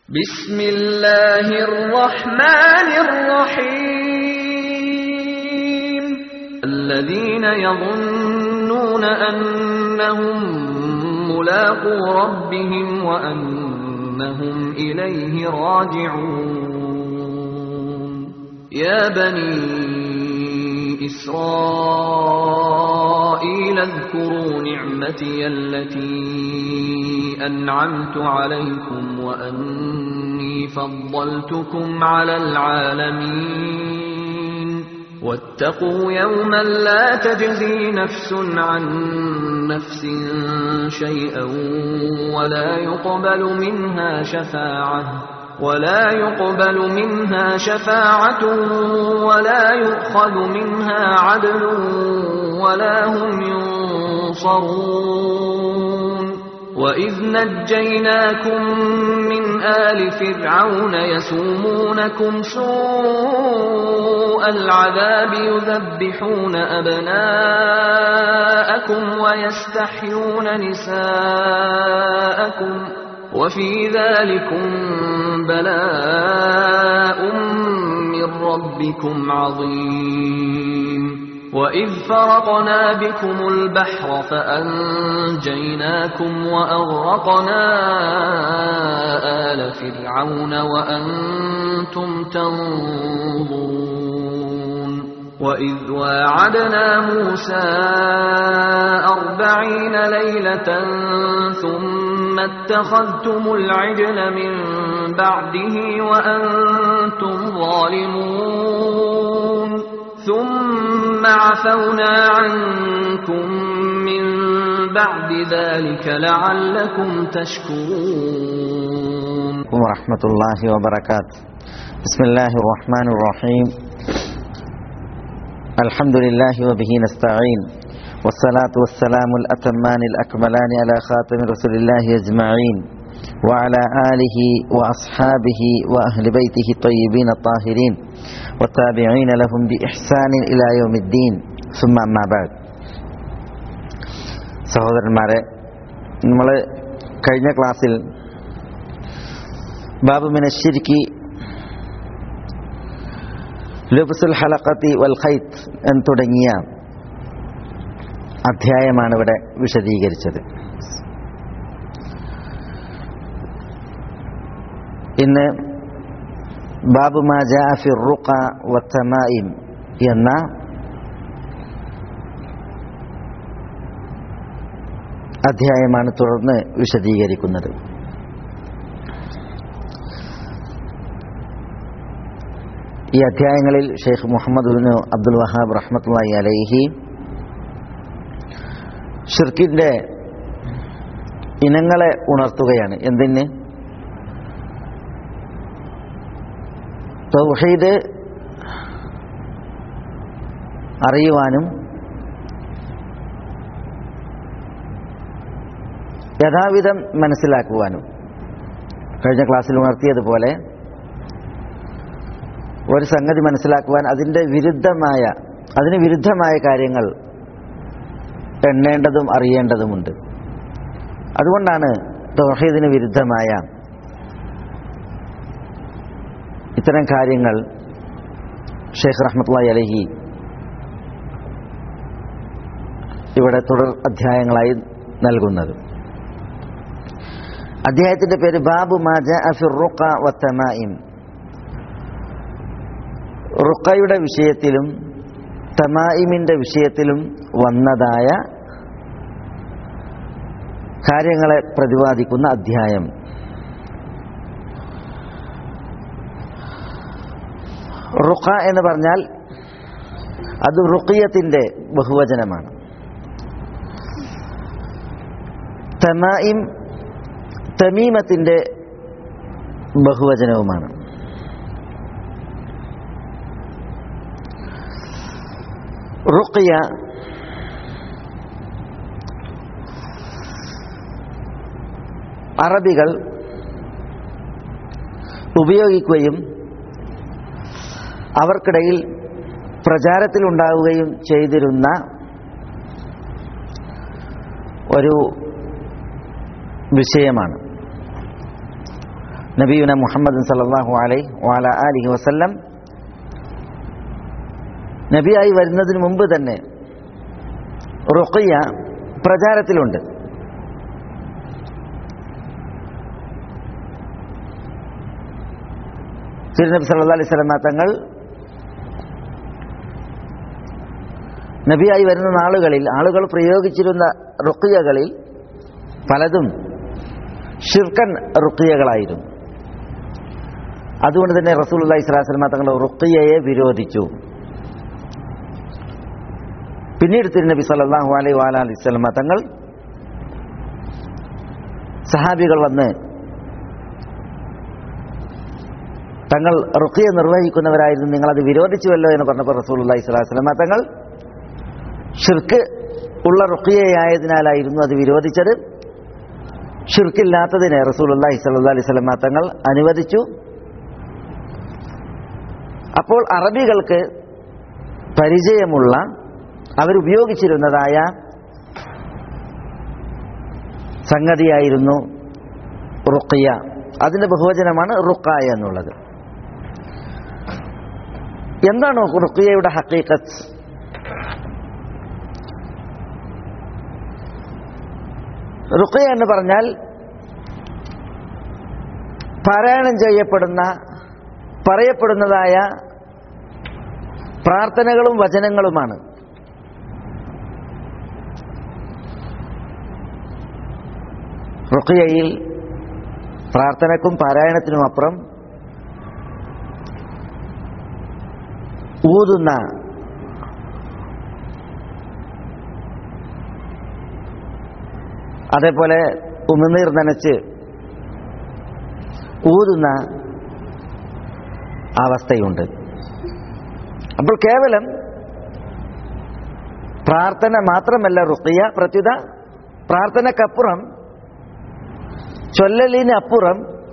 بسم الله الرحمن الرحيم الذين يظنون أنهم ملاقو ربهم وأنهم إليه راجعون يا بني إسرائيل اذكروا نعمتي التي أنعمت عليكم وأني فضلتكم على العالمين واتقوا يوما لا تجزي نفس عن نفس شيئا ولا يقبل منها شفاعة ولا يقبل منها شفاعة ولا يؤخذ منها عدل ولا هم ينصرون وإذ نجيناكم من آل فرعون يسومونكم سوء العذاب يذبحون أبناءكم ويستحيون نساءكم وفي ذلكم بلاء من ربكم عظيم وإذ فرقنا بكم البحر فأنجيناكم وأغرقنا آل فرعون وأنتم تنظرون وإذ واعدنا موسى أربعين ليلة ثم اتخذتم العجل من بعده وأنتم ظالمون ثم عفونا عنكم من بعد ذلك لعلكم تشكرون ورحمة الله وبركاته بسم الله الرحمن الرحيم الحمد لله وبه نستعين والصلاة والسلام الأتمان الأكملان على خاتم رسول الله أجمعين وعلى آله وأصحابه وأهل بيته الطيبين الطاهرين والتابعين لهم بإحسان إلى يوم الدين ثم أما بعد സഹോദരന്മാരെ നമ്മൾ കഴിഞ്ഞ ക്ലാസ്സിൽ ബാബു മിനശ്ശിരിക്ക് ലുബ്സുൽ ഹലഖത്തി വൽ ഖൈത്ത് എന്ന് തുടങ്ങിയ അധ്യായമാണ് ഇവിടെ വിശദീകരിച്ചത് ഇന്ന് ബാബു മാജാ ഫി റുഖ വത്തമായിം എന്ന അധ്യായമാണ് തുടർന്ന് വിശദീകരിക്കുന്നത് ഈ അധ്യായങ്ങളിൽ Sheikh Muhammad bin Abdul Wahhab റഹ്മത്തുള്ളി അലൈഹി ഷിർക്കിന്റെ ഇനങ്ങളെ ഉണർത്തുകയാണ് എന്തിന് തൗഹീദ് അറിയുവാനും യഥാവിധം മനസ്സിലാക്കുവാനും കഴിഞ്ഞ ക്ലാസ്സിൽ ഉണർത്തിയതുപോലെ ഒരു സംഗതി മനസ്സിലാക്കുവാൻ അതിൻ്റെ വിരുദ്ധമായ അതിന് വിരുദ്ധമായ കാര്യങ്ങൾ എണ്ണേണ്ടതും അറിയേണ്ടതുമുണ്ട് അതുകൊണ്ടാണ് തൗഹീദിന് വിരുദ്ധമായ ഇത്തരം കാര്യങ്ങൾ ഷെയ്ഖ് റഹ്മത്തുള്ള അലഹി ഇവിടെ തുടർ അധ്യായങ്ങളായി നൽകുന്നത് അധ്യായത്തിന്റെ പേര് ബാബു മാജ അഫിർ റുഖ വത്തമായിം റുഖയുടെ വിഷയത്തിലും തമായിമിന്റെ വിഷയത്തിലും വന്നതായ കാര്യങ്ങളെ പ്രതിപാദിക്കുന്ന അധ്യായം റുഖ എന്ന് പറഞ്ഞാൽ അത് റുഖിയത്തിന്റെ ബഹുവചനമാണ് തമായിം തമീമത്തിന്റെ ബഹുവചനവുമാണ് റുഖിയ അറബികൾ ഉപയോഗിക്കുകയും അവർക്കിടയിൽ പ്രചാരത്തിലുണ്ടാവുകയും ചെയ്തിരുന്ന ഒരു വിഷയമാണ് നബീന മുഹമ്മദ് സല്ലല്ലാഹു അലൈഹി വാല അലിഹി വസല്ലം നബിയായി വരുന്നതിന് മുമ്പ് തന്നെ റുഖിയ പ്രചാരത്തിലുണ്ട് തിരുനബി സല്ലല്ലാഹു അലൈഹി വസല്ലം തങ്ങൾ നബിയായി വരുന്ന നാളുകളിൽ ആളുകൾ പ്രയോഗിച്ചിരുന്ന റുക്കിയകളിൽ പലതും ഷിർക്കൻ റുക്കിയകളായിരുന്നു അതുകൊണ്ട് തന്നെ റസൂൽ അള്ളഹി സ്വലാസ്ലമ തങ്ങൾ റുക്കിയയെ വിരോധിച്ചു പിന്നീട് തിരുനബി സല്ലാഹു അലൈ വാല അലൈഹി സ്വലമ തങ്ങൾ സഹാബികൾ വന്ന് തങ്ങൾ റുക്കിയ നിർവഹിക്കുന്നവരായിരുന്നു നിങ്ങളത് വിരോധിച്ചുവല്ലോ എന്ന് പറഞ്ഞപ്പോൾ റസൂൽ അള്ളഹി സ്വലാസ്ലമ തങ്ങൾ ഷിർക്ക് ഉള്ള റുക്കിയയായതിനാലായിരുന്നു അത് വിരോധിച്ചത് ഷിർക്കില്ലാത്തതിനെ റസൂൽ അള്ളാഹി സല്ലാ അലൈഹി സ്വലമ തങ്ങൾ അനുവദിച്ചു അപ്പോൾ അറബികൾക്ക് പരിചയമുള്ള അവരുപയോഗിച്ചിരുന്നതായ സംഗതിയായിരുന്നു റുക്കിയ അതിന്റെ ബഹുവചനമാണ് റുക്കായ എന്നുള്ളത് എന്താണ് റുക്കിയയുടെ ഹക്കീക്കത്ത് റുക്കിയ എന്ന് പറഞ്ഞാൽ പാരായണം ചെയ്യപ്പെടുന്ന പറയപ്പെടുന്നതായ പ്രാർത്ഥനകളും വചനങ്ങളുമാണ് റുക്കിയയിൽ പ്രാർത്ഥനക്കും പാരായണത്തിനും അപ്പുറം ഊതുന്ന അതേപോലെ ഉമിനീർ നനച്ച് ഊതുന്ന അവസ്ഥയുണ്ട് അപ്പോൾ കേവലം പ്രാർത്ഥന മാത്രമല്ല റുക്കിയ പ്രത്യുത പ്രാർത്ഥനക്കപ്പുറം ചൊല്ലലിനപ്പുറം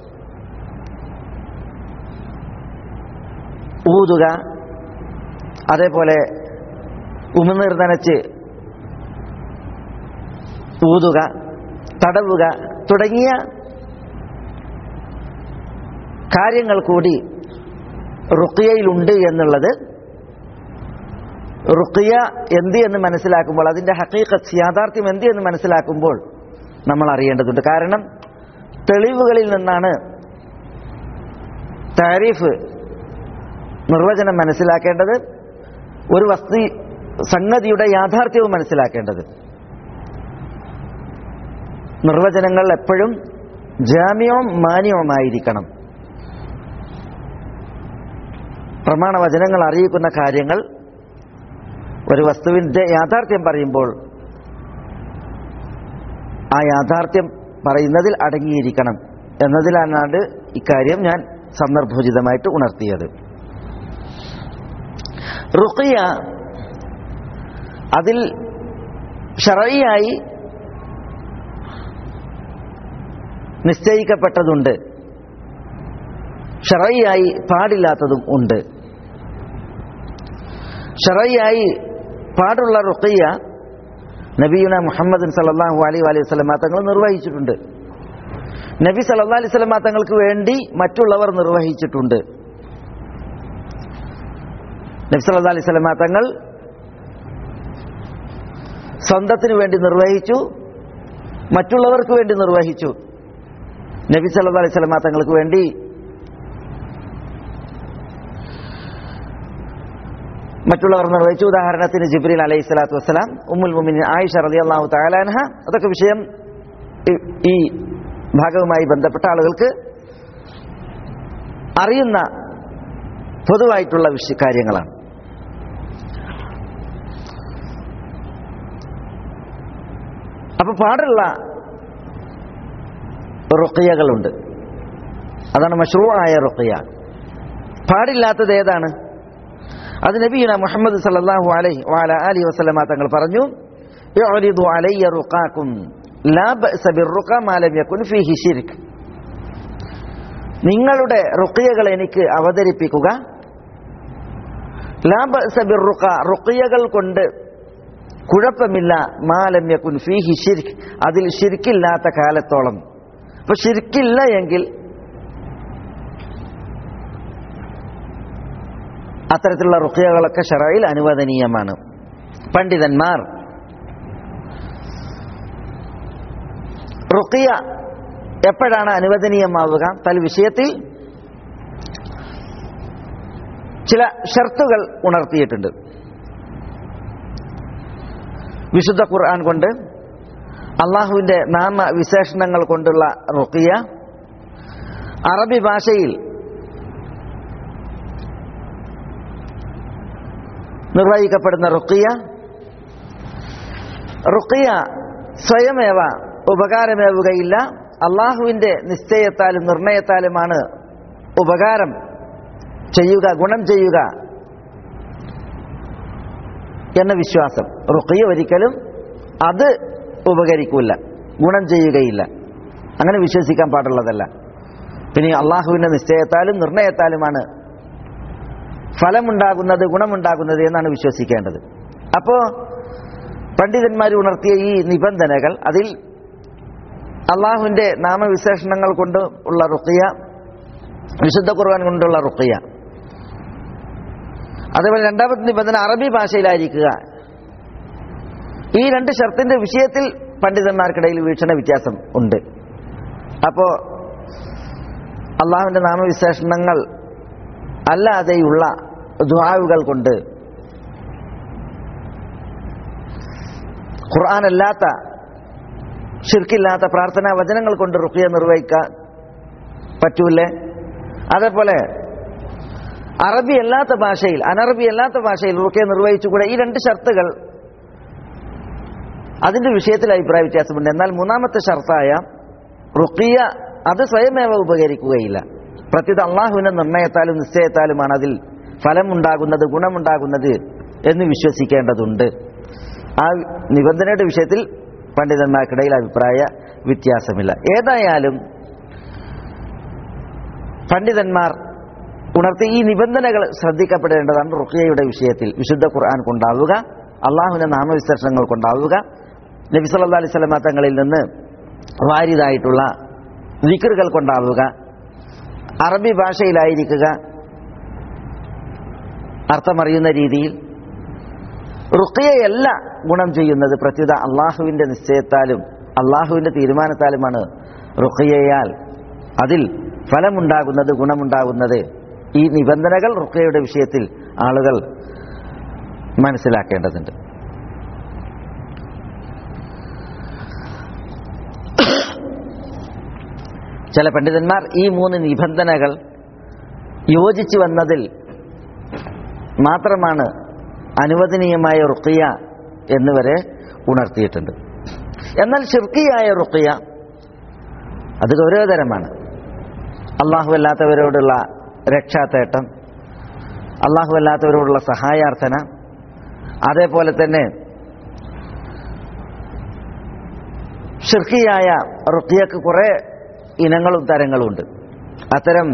ഊതുക അതേപോലെ ഉമിനീർ നനച്ച് ഊതുക തടവുക തുടങ്ങിയ കാര്യങ്ങൾ കൂടി റുക്കിയയിലുണ്ട് എന്നുള്ളത് റുക്കിയ എന്ത് എന്ന് മനസ്സിലാക്കുമ്പോൾ അതിന്റെ ഹക്കീക്കത്ത് യാഥാർത്ഥ്യം എന്ത് എന്ന് മനസ്സിലാക്കുമ്പോൾ നമ്മൾ അറിയേണ്ടതുണ്ട് കാരണം തെളിവുകളിൽ നിന്നാണ് താരീഫ് നിർവചനം മനസ്സിലാക്കേണ്ടത് ഒരു വസ്തു സംഗതിയുടെ യാഥാർത്ഥ്യവും മനസ്സിലാക്കേണ്ടത് നിർവചനങ്ങൾ എപ്പോഴും ജാമ്യവും മാന്യവുമായിരിക്കണം പ്രമാണവചനങ്ങൾ അറിയിക്കുന്ന കാര്യങ്ങൾ ഒരു വസ്തുവിന്റെ യാഥാർത്ഥ്യം പറയുമ്പോൾ ആ യാഥാർത്ഥ്യം പറയുന്നതിൽ അടങ്ങിയിരിക്കണം എന്നതിലാണ് ഇക്കാര്യം ഞാൻ സന്ദർഭോചിതമായിട്ട് ഉണർത്തിയത് റുക്കിയ അതിൽ ഷറയായി നിശ്ചയിക്കപ്പെട്ടതുണ്ട് ഷറയായി പാടില്ലാത്തതും ഉണ്ട് ഷറയായി പാടുള്ള റുക്കിയ നബീന മുഹമ്മദ് സല്ലാഹു അലൈ അലൈഹി സ്വലമ തങ്ങൾ നിർവഹിച്ചിട്ടുണ്ട് നബി സല്ലാ അലൈഹി സ്വലമ തങ്ങൾക്ക് വേണ്ടി മറ്റുള്ളവർ നിർവഹിച്ചിട്ടുണ്ട് നബി സല്ലാ അലൈഹി സ്വലമ തങ്ങൾ സ്വന്തത്തിന് വേണ്ടി നിർവഹിച്ചു മറ്റുള്ളവർക്ക് വേണ്ടി നിർവഹിച്ചു നബി സല്ലാ അലൈഹി സ്വലമ തങ്ങൾക്ക് വേണ്ടി മറ്റുള്ളവർ നിർവഹിച്ചു ഉദാഹരണത്തിന് ജിബ്രീൽ അലൈഹി സ്വലാത്തു വസ്സലാം ഉമ്മുൽ മുമിൻ ആയിഷ റലി അള്ളാഹു താലാൻഹ അതൊക്കെ വിഷയം ഈ ഭാഗവുമായി ബന്ധപ്പെട്ട ആളുകൾക്ക് അറിയുന്ന പൊതുവായിട്ടുള്ള വിഷയ കാര്യങ്ങളാണ് അപ്പൊ പാടുള്ള റുക്കിയകളുണ്ട് അതാണ് മഷ്റൂആയ റുക്കിയ പാടില്ലാത്തത് ഏതാണ് അത് നബീന മുഹമ്മദ് സല്ലല്ലാഹു അലൈഹി വഅല ആലിഹി വസല്ലമ തങ്ങൾ പറഞ്ഞു യുഅരിദു അലയ്യ റുഖാകും ലാ ബഅസ ബിർറുഖ മാ ലം യകുൻ ഫീഹി ശിർക്ക് നിങ്ങളുടെ റുഖിയകൾ എനിക്ക് അവതരിപ്പിക്കുക ലാ ബഅസ ബിർറുഖ റുഖിയകൾ കൊണ്ട് കുഴപ്പമില്ല മാ ലം യകുൻ ഫീഹി ശിർക്ക് അതിൽ ശിർക്കില്ലാത്ത കാലത്തോളം അപ്പൊ ശിർക്കില്ല എങ്കിൽ അത്തരത്തിലുള്ള റുഖിയകളൊക്കെ ഷറയിൽ അനുവദനീയമാണ് പണ്ഡിതന്മാർ റുഖിയ എപ്പോഴാണ് അനുവദനീയമാവുക തൽ വിഷയത്തിൽ ചില ഷർത്തുകൾ ഉണർത്തിയിട്ടുണ്ട് വിശുദ്ധ ഖുർആൻ കൊണ്ട് അള്ളാഹുവിന്റെ നാമവിശേഷണങ്ങൾ കൊണ്ടുള്ള റുഖിയ അറബി ഭാഷയിൽ നിർവഹിക്കപ്പെടുന്ന റുഖിയ റുഖിയ സ്വയമേവ ഉപകാരമേവുകയില്ല അള്ളാഹുവിന്റെ നിശ്ചയത്താലും നിർണയത്താലുമാണ് ഉപകാരം ചെയ്യുക ഗുണം ചെയ്യുക എന്ന വിശ്വാസം റുഖിയ ഒരിക്കലും അത് ഉപകരിക്കൂല ഗുണം ചെയ്യുകയില്ല അങ്ങനെ വിശ്വസിക്കാൻ പാടുള്ളതല്ല പിന്നെ അള്ളാഹുവിന്റെ നിശ്ചയത്താലും നിർണയത്താലുമാണ് ഫലമുണ്ടാകുന്നത് ഗുണമുണ്ടാകുന്നത് എന്നാണ് വിശ്വസിക്കേണ്ടത് അപ്പോ പണ്ഡിതന്മാർ ഉണർത്തിയ ഈ നിബന്ധനകൾ അതിൽ അള്ളാഹുവിന്റെ നാമവിശേഷണങ്ങൾ കൊണ്ട് ഉള്ള റുക്കിയ വിശുദ്ധ ഖുർആൻ കൊണ്ടുള്ള റുക്കിയ അതേപോലെ രണ്ടാമത്തെ നിബന്ധന അറബി ഭാഷയിലായിരിക്കുക ഈ രണ്ട് ഷർത്തിന്റെ വിഷയത്തിൽ പണ്ഡിതന്മാർക്കിടയിൽ വീക്ഷണ വ്യത്യാസം ഉണ്ട് അപ്പോ അള്ളാഹുവിന്റെ നാമവിശേഷണങ്ങൾ അല്ലാതെയുള്ള ദ്വാവുകൾ കൊണ്ട് ഖുർആൻ അല്ലാത്ത ഷിർക്കില്ലാത്ത പ്രാർത്ഥനാ വചനങ്ങൾ കൊണ്ട് റുക്കിയ നിർവഹിക്കാൻ പറ്റൂലേ അതേപോലെ അറബി അല്ലാത്ത ഭാഷയിൽ അനറബി അല്ലാത്ത ഭാഷയിൽ റുക്കിയ നിർവഹിച്ചുകൂടെ ഈ രണ്ട് ഷർത്തുകൾ അതിന്റെ വിഷയത്തിൽ അഭിപ്രായ വ്യത്യാസമുണ്ട് എന്നാൽ മൂന്നാമത്തെ ഷർത്തായ റുക്കിയ അത് സ്വയമേവ ഉപകരിക്കുകയില്ല പ്രത്യുത അള്ളാഹുവിന്റെ നിർണയത്താലും നിശ്ചയത്താലുമാണ് അതിൽ ഫലമുണ്ടാകുന്നത് ഗുണമുണ്ടാകുന്നത് എന്ന് വിശ്വസിക്കേണ്ടതുണ്ട് ആ നിബന്ധനയുടെ വിഷയത്തിൽ പണ്ഡിതന്മാർക്കിടയിൽ അഭിപ്രായ വ്യത്യാസമില്ല ഏതായാലും പണ്ഡിതന്മാർ ഉണർത്തി ഈ നിബന്ധനകൾ ശ്രദ്ധിക്കപ്പെടേണ്ടതാണ് റുഖിയയുടെ വിഷയത്തിൽ വിശുദ്ധ ഖുർആൻ കൊണ്ടാവുക അള്ളാഹുവിന്റെ നാമവിശേഷങ്ങൾ കൊണ്ടാവുക നബി സല്ലാ അലൈഹി സ്വലമ തങ്ങളിൽ നിന്ന് വാരിതായിട്ടുള്ള വിക്റുകൾ കൊണ്ടാവുക അറബി ഭാഷയിലായിരിക്കുക അർത്ഥമറിയുന്ന രീതിയിൽ റുഖിയയല്ല ഗുണം ചെയ്യുന്നത് പ്രത്യുത അള്ളാഹുവിന്റെ നിശ്ചയത്താലും അള്ളാഹുവിന്റെ തീരുമാനത്താലുമാണ് റുഖിയയാൽ അതിൽ ഫലമുണ്ടാകുന്നത് ഗുണമുണ്ടാകുന്നത് ഈ നിബന്ധനകൾ റുഖിയയുടെ വിഷയത്തിൽ ആളുകൾ മനസ്സിലാക്കേണ്ടതുണ്ട് ചില പണ്ഡിതന്മാർ ഈ മൂന്ന് നിബന്ധനകൾ യോജിച്ചു വന്നതിൽ മാത്രമാണ് അനുവദനീയമായ റുക്കിയ എന്നിവരെ ഉണർത്തിയിട്ടുണ്ട് എന്നാൽ ഷിർക്കിയായ റുക്കിയ അത് ഗൗരവതരമാണ് അള്ളാഹു അല്ലാത്തവരോടുള്ള രക്ഷാത്തേട്ടം അള്ളാഹു അല്ലാത്തവരോടുള്ള സഹായാർത്ഥന അതേപോലെ തന്നെ ഷിർക്കിയായ റുക്കിയക്ക് കുറെ ഇനങ്ങളും തരങ്ങളും ഉണ്ട് അത്തരം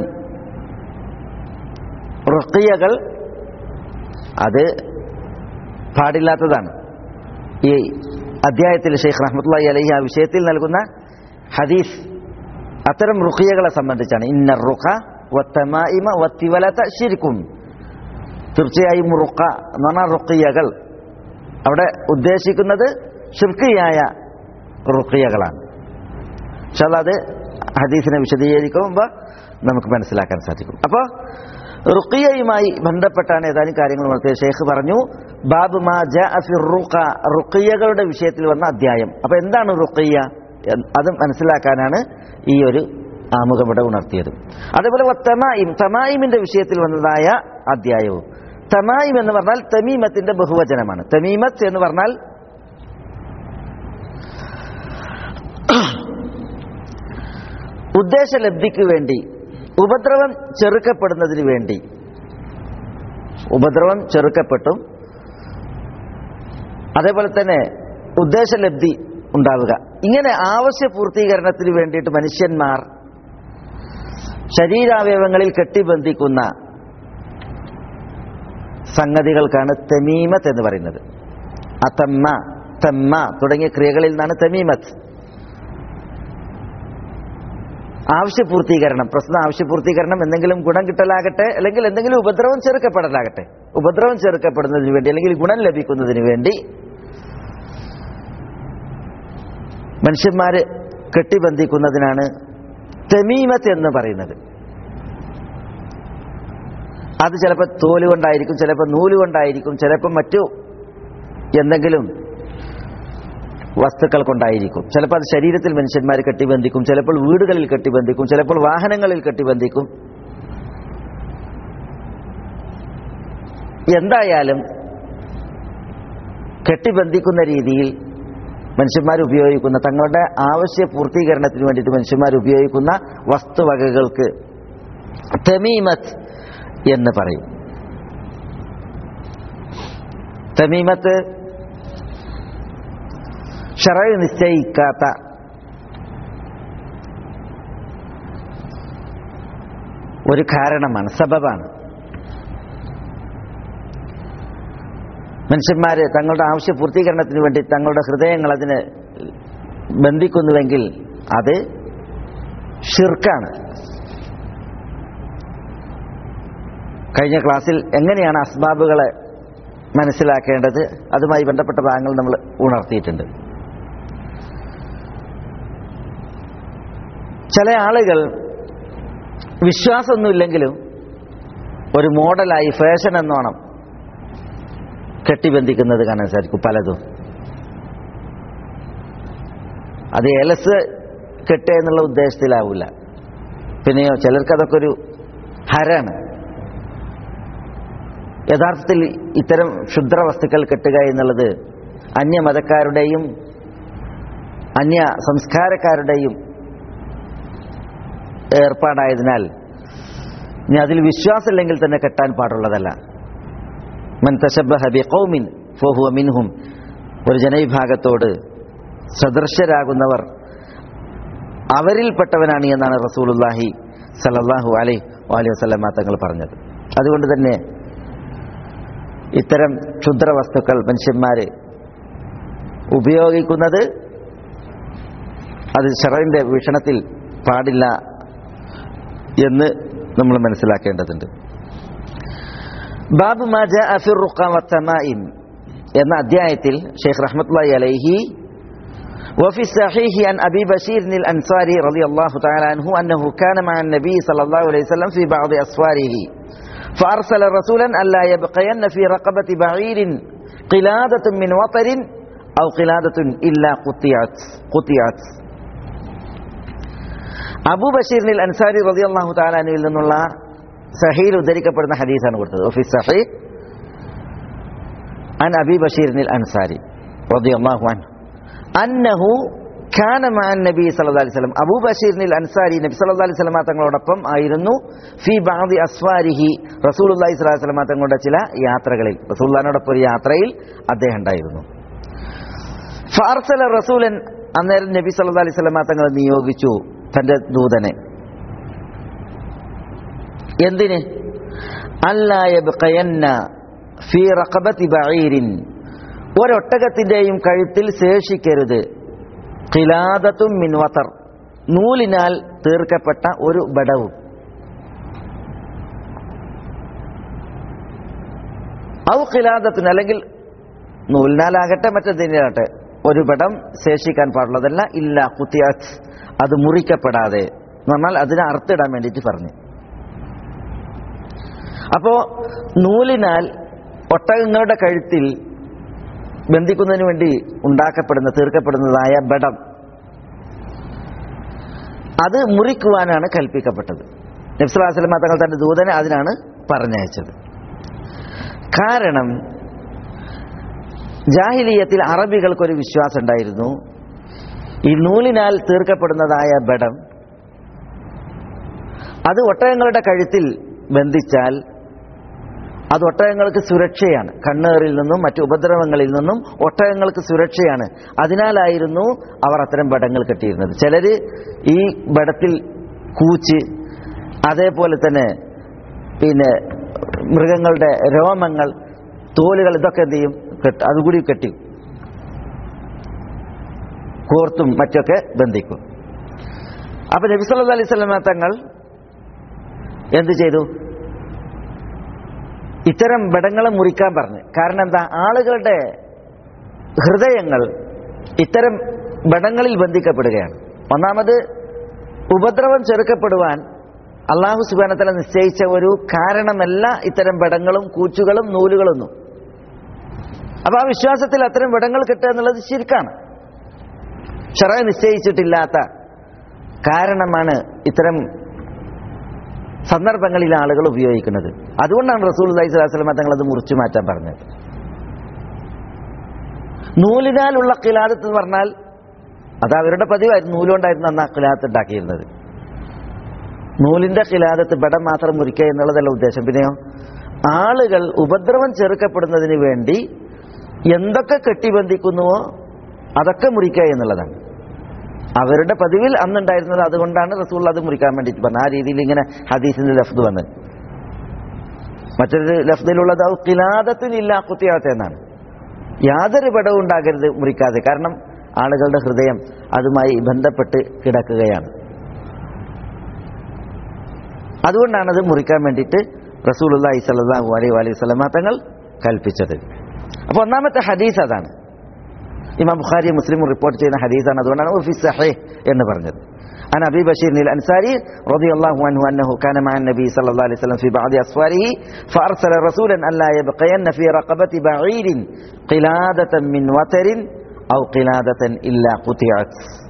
റുക്കിയകൾ അത് പാടില്ലാത്തതാണ് ഈ അധ്യായത്തിൽ ഷെയ്ഖ് റഹ്മത്തുള്ളി അലഹി ആ വിഷയത്തിൽ നൽകുന്ന ഹദീസ് അത്തരം റുഖിയകളെ സംബന്ധിച്ചാണ് ഇന്ന റുഖ വത്തമായിമ വത്തിവലത ശിരിക്കും തീർച്ചയായും റുഖ എന്ന് പറഞ്ഞാൽ റുഖിയകൾ അവിടെ ഉദ്ദേശിക്കുന്നത് ഷിർക്കിയായ റുഖിയകളാണ് പക്ഷെ അത് ഹദീസിനെ വിശദീകരിക്കുമ്പോൾ നമുക്ക് മനസ്സിലാക്കാൻ സാധിക്കും അപ്പോൾ റുക്കിയയുമായി ബന്ധപ്പെട്ടാണ് ഏതാനും കാര്യങ്ങൾ നടത്തിയ ഷെയ്ഖ് പറഞ്ഞു ബാബ് മാ റുഖ റുക്കിയകളുടെ വിഷയത്തിൽ വന്ന അധ്യായം അപ്പൊ എന്താണ് റുക്കിയ അത് മനസ്സിലാക്കാനാണ് ഈ ഒരു ആമുഖം ഇവിടെ ഉണർത്തിയത് അതേപോലെ തമായിം തമായിമിന്റെ വിഷയത്തിൽ വന്നതായ അധ്യായവും തമായിം എന്ന് പറഞ്ഞാൽ തമീമത്തിന്റെ ബഹുവചനമാണ് തമീമത്ത് എന്ന് പറഞ്ഞാൽ ഉദ്ദേശലബ്ധിക്ക് വേണ്ടി ഉപദ്രവം ചെറുക്കപ്പെടുന്നതിന് വേണ്ടി ഉപദ്രവം ചെറുക്കപ്പെട്ടും അതേപോലെ തന്നെ ഉദ്ദേശലബ്ധി ഉണ്ടാവുക ഇങ്ങനെ ആവശ്യ പൂർത്തീകരണത്തിന് വേണ്ടിയിട്ട് മനുഷ്യന്മാർ ശരീരാവയവങ്ങളിൽ കെട്ടിബന്ധിക്കുന്ന സംഗതികൾക്കാണ് തമീമത്ത് എന്ന് പറയുന്നത് അതമ്മ തമ്മ തുടങ്ങിയ ക്രിയകളിൽ നിന്നാണ് തമീമത്ത് ആവശ്യപൂർത്തീകരണം പ്രസ്തുത ആവശ്യപൂർത്തീകരണം എന്തെങ്കിലും ഗുണം കിട്ടലാകട്ടെ അല്ലെങ്കിൽ എന്തെങ്കിലും ഉപദ്രവം ചെറുക്കപ്പെടലാകട്ടെ ഉപദ്രവം ചെറുക്കപ്പെടുന്നതിന് വേണ്ടി അല്ലെങ്കിൽ ഗുണം ലഭിക്കുന്നതിന് വേണ്ടി മനുഷ്യന്മാര് കെട്ടിബന്ധിക്കുന്നതിനാണ് തെമീമത്ത് എന്ന് പറയുന്നത് അത് ചിലപ്പോൾ തോല് കൊണ്ടായിരിക്കും ചിലപ്പോൾ നൂല് കൊണ്ടായിരിക്കും ചിലപ്പോൾ മറ്റു എന്തെങ്കിലും വസ്തുക്കൾ കൊണ്ടായിരിക്കും ചിലപ്പോൾ അത് ശരീരത്തിൽ മനുഷ്യന്മാർ കെട്ടിബന്ധിക്കും ചിലപ്പോൾ വീടുകളിൽ കെട്ടിബന്ധിക്കും ചിലപ്പോൾ വാഹനങ്ങളിൽ കെട്ടിബന്ധിക്കും എന്തായാലും കെട്ടിബന്ധിക്കുന്ന രീതിയിൽ മനുഷ്യന്മാർ ഉപയോഗിക്കുന്ന തങ്ങളുടെ ആവശ്യ പൂർത്തീകരണത്തിന് വേണ്ടിയിട്ട് മനുഷ്യന്മാർ ഉപയോഗിക്കുന്ന വസ്തുവകകൾക്ക് തമീമത്ത് എന്ന് പറയും തമീമത്ത് ഷറ നിശ്ചയിക്കാത്ത ഒരു കാരണമാണ് സബബാണ് മനുഷ്യന്മാര് തങ്ങളുടെ ആവശ്യ പൂർത്തീകരണത്തിന് വേണ്ടി തങ്ങളുടെ ഹൃദയങ്ങൾ അതിന് ബന്ധിക്കുന്നുവെങ്കിൽ അത് ഷിർക്കാണ് കഴിഞ്ഞ ക്ലാസ്സിൽ എങ്ങനെയാണ് അസ്ബാബുകളെ മനസ്സിലാക്കേണ്ടത് അതുമായി ബന്ധപ്പെട്ട ഭാഗങ്ങൾ നമ്മൾ ഉണർത്തിയിട്ടുണ്ട് ചില ആളുകൾ വിശ്വാസമൊന്നുമില്ലെങ്കിലും ഒരു മോഡലായി ഫാഷൻ എന്നോണം കെട്ടിബന്ധിക്കുന്നത് കാണാൻ സാധിക്കും പലതും അത് ഏലസ് കെട്ടുക എന്നുള്ള ഉദ്ദേശത്തിലാവില്ല പിന്നെയോ ചിലർക്ക് അതൊക്കെ ഒരു ഹരാണ് യഥാർത്ഥത്തിൽ ഇത്തരം ക്ഷുദ്ര വസ്തുക്കൾ കെട്ടുക എന്നുള്ളത് അന്യമതക്കാരുടെയും അന്യ സംസ്കാരക്കാരുടെയും ഏർപ്പാടായതിനാൽ ഇനി അതിൽ വിശ്വാസമില്ലെങ്കിൽ തന്നെ കെട്ടാൻ പാടുള്ളതല്ല മൻ തശബ്ബഹ ബിഖൗമിൻ ഫഹുവ മിൻഹും ഒരു ജനവിഭാഗത്തോട് സദൃശരാകുന്നവർ അവരിൽപ്പെട്ടവനാണ് എന്നാണ് റസൂലുല്ലാഹി സല്ലല്ലാഹു അലൈഹി അലൈഹി വസല്ലമ തങ്ങൾ പറഞ്ഞത് അതുകൊണ്ട് തന്നെ ഇത്തരം ക്ഷുദ്ര വസ്തുക്കൾ മനുഷ്യന്മാര് ഉപയോഗിക്കുന്നത് അത് ഷറവിന്റെ വീക്ഷണത്തിൽ പാടില്ല എന്ന് നമ്മൾ മനസ്സിലാക്കേണ്ടതുണ്ട് ബാബു മാജ അഫിർ റുഖാമത്തമായിം എന്ന അധ്യായത്തിൽ ഷെയ്ഖ് റഹ്മത്തുള്ളി അലൈഹി وفي الصحيح عن أبي بشير الأنصاري رضي الله تعالى عنه أنه كان مع النبي صلى الله عليه وسلم في بعض أسفاره فأرسل رسولا ألا يبقين في رقبة بعير قلادة من وطر أو قلادة إلا قطعت قطعت അബൂ ബഷീറിനിൽ അൻസാരി റതി അള്ളാഹു താലാനുവിൽ നിന്നുള്ള സഹീൽ ഉദ്ധരിക്കപ്പെടുന്ന ഹദീസാണ് കൊടുത്തത് ഓഫീസ് സഹീ അൻ അബി ബഷീറിനിൽ അൻസാരി റതി അള്ളാഹു അൻ അന്നഹു ഖാന മാൻ നബി സല്ലല്ലാഹു അലൈഹി വസല്ലം അബൂ ബഷീറിനിൽ അൻസാരി നബി സല്ലല്ലാഹു അലൈഹി വസല്ലം തങ്ങളോടൊപ്പം ആയിരുന്നു ഫി ബാദി അസ്വാരിഹി റസൂലുള്ളാഹി സ്വല്ലല്ലാഹു അലൈഹി വസല്ലം തങ്ങളുടെ ചില യാത്രകളിൽ റസൂലുള്ളാഹിനോടൊപ്പം ഒരു യാത്രയിൽ അദ്ദേഹം ഉണ്ടായിരുന്നു ഫാർസല റസൂലൻ അന്നേരം നബി സല്ലല്ലാഹു അലൈഹി വസല്ലം തങ്ങൾ നിയോഗിച്ചു തന്റെ ദൂതനെ എന്തിന് അല്ലായബ്ഖയന്ന ഫീ റഖബത്തി ബഈരിൻ ഒരൊട്ടകത്തിന്റെയും കഴുത്തിൽ ശേഷിക്കരുത് ഖിലാദത്തും മിൻ വതർ നൂലിനാൽ തീർക്കപ്പെട്ട ഒരു ബടവും ഔ ഖിലാദത്തിന് അല്ലെങ്കിൽ നൂലിനാലാകട്ടെ മറ്റെന്തിനാകട്ടെ ഒരു ബടം ശേഷിക്കാൻ പാടുള്ളതല്ല ഇല്ല കുത്തിയാത്ത് അത് മുറിക്കപ്പെടാതെ എന്ന് പറഞ്ഞാൽ അതിനെ അർത്ഥിടാൻ വേണ്ടിയിട്ട് പറഞ്ഞു അപ്പോ നൂലിനാൽ ഒട്ടകങ്ങളുടെ കഴുത്തിൽ ബന്ധിക്കുന്നതിന് വേണ്ടി ഉണ്ടാക്കപ്പെടുന്ന തീർക്കപ്പെടുന്നതായ ബടം അത് മുറിക്കുവാനാണ് കൽപ്പിക്കപ്പെട്ടത് നബ്സുലാസ്ലമ തങ്ങൾ തന്റെ ദൂതനെ അതിനാണ് പറഞ്ഞയച്ചത് കാരണം ജാഹിലീയത്തിൽ അറബികൾക്കൊരു വിശ്വാസം ഉണ്ടായിരുന്നു ഈ നൂലിനാൽ തീർക്കപ്പെടുന്നതായ ബടം അത് ഒട്ടകങ്ങളുടെ കഴുത്തിൽ ബന്ധിച്ചാൽ അത് ഒട്ടകങ്ങൾക്ക് സുരക്ഷയാണ് കണ്ണേറിൽ നിന്നും മറ്റു ഉപദ്രവങ്ങളിൽ നിന്നും ഒട്ടകങ്ങൾക്ക് സുരക്ഷയാണ് അതിനാലായിരുന്നു അവർ അത്തരം ബടങ്ങൾ കെട്ടിയിരുന്നത് ചിലര് ഈ ബടത്തിൽ കൂച്ച് അതേപോലെ തന്നെ പിന്നെ മൃഗങ്ങളുടെ രോമങ്ങൾ തോലുകൾ ഇതൊക്കെ എന്ത് ചെയ്യും കെട്ട് അതുകൂടി കെട്ടി കോർത്തും മറ്റൊക്കെ ബന്ധിക്കും അപ്പൊ നബി സല്ലല്ലാഹു അലൈഹി വസല്ലമ തങ്ങൾ എന്ത് ചെയ്തു ഇത്തരം ബടങ്ങളെ മുറിക്കാൻ പറഞ്ഞു കാരണം എന്താ ആളുകളുടെ ഹൃദയങ്ങൾ ഇത്തരം ബടങ്ങളിൽ ബന്ധിക്കപ്പെടുകയാണ് ഒന്നാമത് ഉപദ്രവം ചെറുക്കപ്പെടുവാൻ അള്ളാഹു സുബാനത്തല നിശ്ചയിച്ച ഒരു കാരണമല്ല ഇത്തരം ബടങ്ങളും കൂച്ചുകളും നൂലുകളൊന്നും അപ്പൊ ആ വിശ്വാസത്തിൽ അത്തരം വിടങ്ങൾ കിട്ടുക എന്നുള്ളത് ശരിക്കാണ് ഷറ നിശ്ചയിച്ചിട്ടില്ലാത്ത കാരണമാണ് ഇത്തരം സന്ദർഭങ്ങളിൽ ആളുകൾ ഉപയോഗിക്കുന്നത് അതുകൊണ്ടാണ് റസൂൽ അലൈഹി സ്വലാസ്ലമ തങ്ങൾ അത് മുറിച്ചു മാറ്റാൻ പറഞ്ഞത് നൂലിനാലുള്ള കിലാദത്ത് എന്ന് പറഞ്ഞാൽ അത് അവരുടെ പതിവായിരുന്നു നൂലുകൊണ്ടായിരുന്നു അന്ന് ആ കിലാദത്ത് ഉണ്ടാക്കിയിരുന്നത് നൂലിന്റെ കിലാദത്ത് ബടം മാത്രം മുറിക്കുക എന്നുള്ളതല്ല ഉദ്ദേശം പിന്നെയോ ആളുകൾ ഉപദ്രവം ചെറുക്കപ്പെടുന്നതിന് വേണ്ടി എന്തൊക്കെ കെട്ടിബന്ധിക്കുന്നുവോ അതൊക്കെ മുറിക്കുക എന്നുള്ളതാണ് അവരുടെ പതിവിൽ അന്നുണ്ടായിരുന്നത് അതുകൊണ്ടാണ് റസൂൾ അത് മുറിക്കാൻ വേണ്ടിയിട്ട് പറഞ്ഞത് ആ രീതിയിൽ ഇങ്ങനെ ഹദീസിന്റെ ലഫ്ദ് വന്നത് മറ്റൊരു ലഫ്ദിലുള്ളത് കിലാദത്തിനില്ല കുത്തിയാത്ത എന്നാണ് യാതൊരു പടവും ഉണ്ടാകരുത് മുറിക്കാതെ കാരണം ആളുകളുടെ ഹൃദയം അതുമായി ബന്ധപ്പെട്ട് കിടക്കുകയാണ് അതുകൊണ്ടാണത് മുറിക്കാൻ വേണ്ടിയിട്ട് റസൂലുള്ളാഹി സ്വല്ലല്ലാഹു അലൈഹി വലൈഹി വസല്ലമ തങ്ങൾ കൽപ്പിച്ചത് അപ്പോൾ ഒന്നാമത്തെ ഹദീസ് അതാണ് ഇമാം ബുഖാരി മുസ്ലിം റിപ്പോർട്ട് ചെയ്യുന്ന ഹദീസാണ് അതുകൊണ്ടാണ് ഫി സഹീഹ് എന്ന് പറഞ്ഞത് عن أبي بشير الأنصاري رضي الله عنه أنه كان مع النبي صلى الله عليه وسلم في بعض أسفاره فأرسل رسولا ألا يبقين في رقبة بعير قلادة من وتر أو قلادة إلا قطعت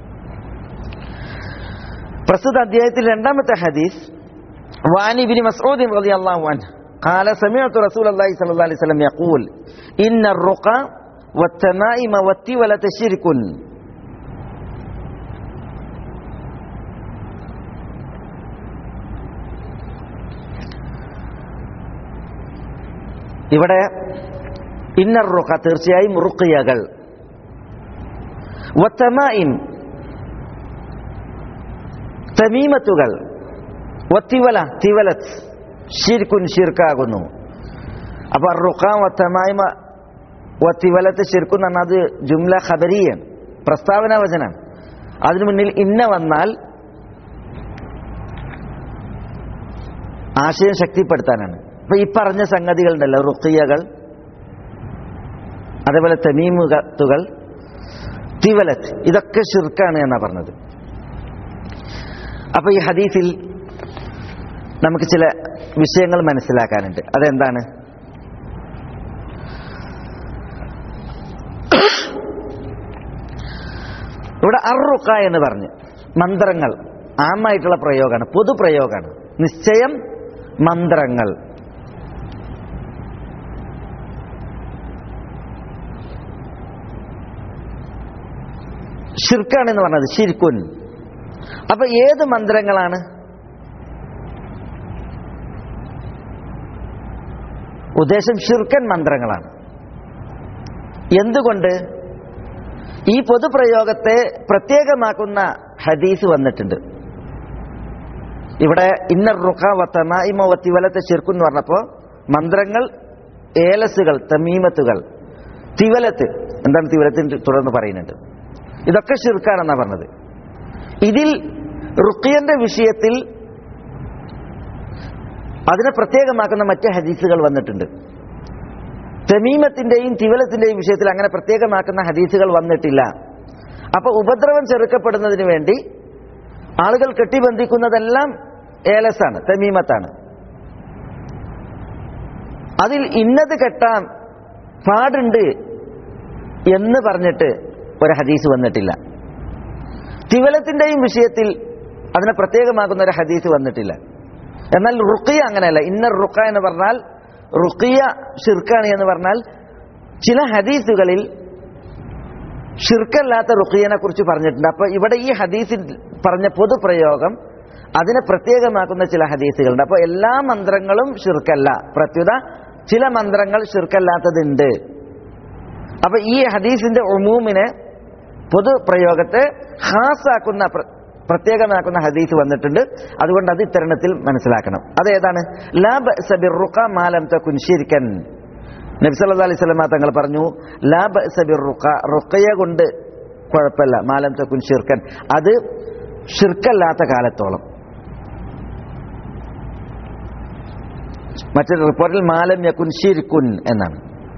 പ്രസ്തുത അധ്യായത്തിൽ രണ്ടാമത്തെ ഹദീസ് وعن ابن مسعود رضي الله عنه قال سمعت رسول الله صلى الله عليه وسلم يقول إن الرقى والتمائم والتولة شرك ഇവിടെ ഇന്നർ റുക്ക തീർച്ചയായും റുക്കിയകൾ വത്തമായിം തമീമത്തുകൾ വത്തിവല തിവലത്ത് ഷിർക്കുൻ ഷിർക്കാകുന്നു അപ്പൊ റുക്ക വത്തമായിമ വത്തിവലത്ത് ഷിർക്കു എന്ന് പറഞ്ഞാൽ അത് ജുംല ഖബരിയാണ് പ്രസ്താവന വചനാണ് അതിനു മുന്നിൽ ഇന്ന വന്നാൽ ആശയം ശക്തിപ്പെടുത്താനാണ് അപ്പൊ ഈ പറഞ്ഞ സംഗതികളുണ്ടല്ലോ റുക്കിയകൾ അതേപോലെ തമീമുകത്തുകൾ തിവലത്ത് ഇതൊക്കെ ഷിർക്കാണ് എന്നാ പറഞ്ഞത് അപ്പൊ ഈ ഹദീസിൽ നമുക്ക് ചില വിഷയങ്ങൾ മനസ്സിലാക്കാനുണ്ട് അതെന്താണ് ഇവിടെ അറുക്ക എന്ന് പറഞ്ഞ് മന്ത്രങ്ങൾ ആമായിട്ടുള്ള പ്രയോഗമാണ് പൊതുപ്രയോഗമാണ് നിശ്ചയം മന്ത്രങ്ങൾ ഷിർക്കാണ് എന്ന് പറഞ്ഞത് ഷിർക്കുൻ അപ്പൊ ഏത് മന്ത്രങ്ങളാണ് ഉദ്ദേശം ഷിർക്കൻ മന്ത്രങ്ങളാണ് എന്തുകൊണ്ട് ഈ പൊതുപ്രയോഗത്തെ പ്രത്യേകമാക്കുന്ന ഹദീസ് വന്നിട്ടുണ്ട് ഇവിടെ ഇന്നർ റുഖ വത്തമായിമ വത്തിവലത്തെ ഷിർക്കു എന്ന് പറഞ്ഞപ്പോൾ മന്ത്രങ്ങൾ ഏലസുകൾ തമീമത്തുകൾ തിവലത്ത് എന്താണ് തിവലത്തിന് തുടർന്ന് പറയുന്നുണ്ട് ഇതൊക്കെ ഷിർക്കാണെന്നാണ് പറഞ്ഞത് ഇതിൽ റുക്കിയന്റെ വിഷയത്തിൽ അതിനെ പ്രത്യേകമാക്കുന്ന മറ്റ് ഹദീസുകൾ വന്നിട്ടുണ്ട് തമീമത്തിന്റെയും തിവലത്തിന്റെയും വിഷയത്തിൽ അങ്ങനെ പ്രത്യേകമാക്കുന്ന ഹദീസുകൾ വന്നിട്ടില്ല അപ്പൊ ഉപദ്രവം ചെറുക്കപ്പെടുന്നതിന് വേണ്ടി ആളുകൾ കെട്ടിബന്ധിക്കുന്നതെല്ലാം ഏലസാണ് തമീമത്താണ് അതിൽ ഇന്നത് കെട്ടാൻ പാടുണ്ട് എന്ന് പറഞ്ഞിട്ട് ഒരു ഹദീസ് വന്നിട്ടില്ല തിവലത്തിന്റെയും വിഷയത്തിൽ അതിനെ പ്രത്യേകമാക്കുന്ന ഒരു ഹദീസ് വന്നിട്ടില്ല എന്നാൽ റുക്കിയ അങ്ങനെയല്ല ഇന്നർ റുക്ക എന്ന് പറഞ്ഞാൽ റുക്കിയ ഷിർക്കാണ് എന്ന് പറഞ്ഞാൽ ചില ഹദീസുകളിൽ ഷിർക്കല്ലാത്ത റുക്കിയനെ കുറിച്ച് പറഞ്ഞിട്ടുണ്ട് അപ്പൊ ഇവിടെ ഈ ഹദീസിൽ പറഞ്ഞ പൊതുപ്രയോഗം അതിനെ പ്രത്യേകമാക്കുന്ന ചില ഹദീസുകളുണ്ട് അപ്പോൾ എല്ലാ മന്ത്രങ്ങളും ഷിർക്കല്ല പ്രത്യുത ചില മന്ത്രങ്ങൾ ഷിർക്കല്ലാത്തതുണ്ട് അപ്പൊ ഈ ഹദീസിന്റെ ഒമൂമിനെ പൊതുപ്രയോഗത്തെ ഹാസാക്കുന്ന പ്രത്യേകമാക്കുന്ന ഹദീസ് വന്നിട്ടുണ്ട് അതുകൊണ്ട് അത് ഇത്തരണത്തിൽ മനസ്സിലാക്കണം അതേതാണ് ലാബ് സബിർ റുഖ മാലം തക്കുൻ ഷിർക്കൻ നബി സല്ലല്ലാഹു അലൈഹി വസല്ലമ തങ്ങൾ പറഞ്ഞു ലാബ് സബിർ റുഖ റുഖയ കൊണ്ട് കുഴപ്പമില്ല മാലം തക്കുൻ ഷിർക്കൻ അത് ഷിർക്കല്ലാത്ത കാലത്തോളം മറ്റൊരു റിപ്പോർട്ടിൽ മാലം യക്കുൻ ഷിർക്കുൻ എന്നാണ്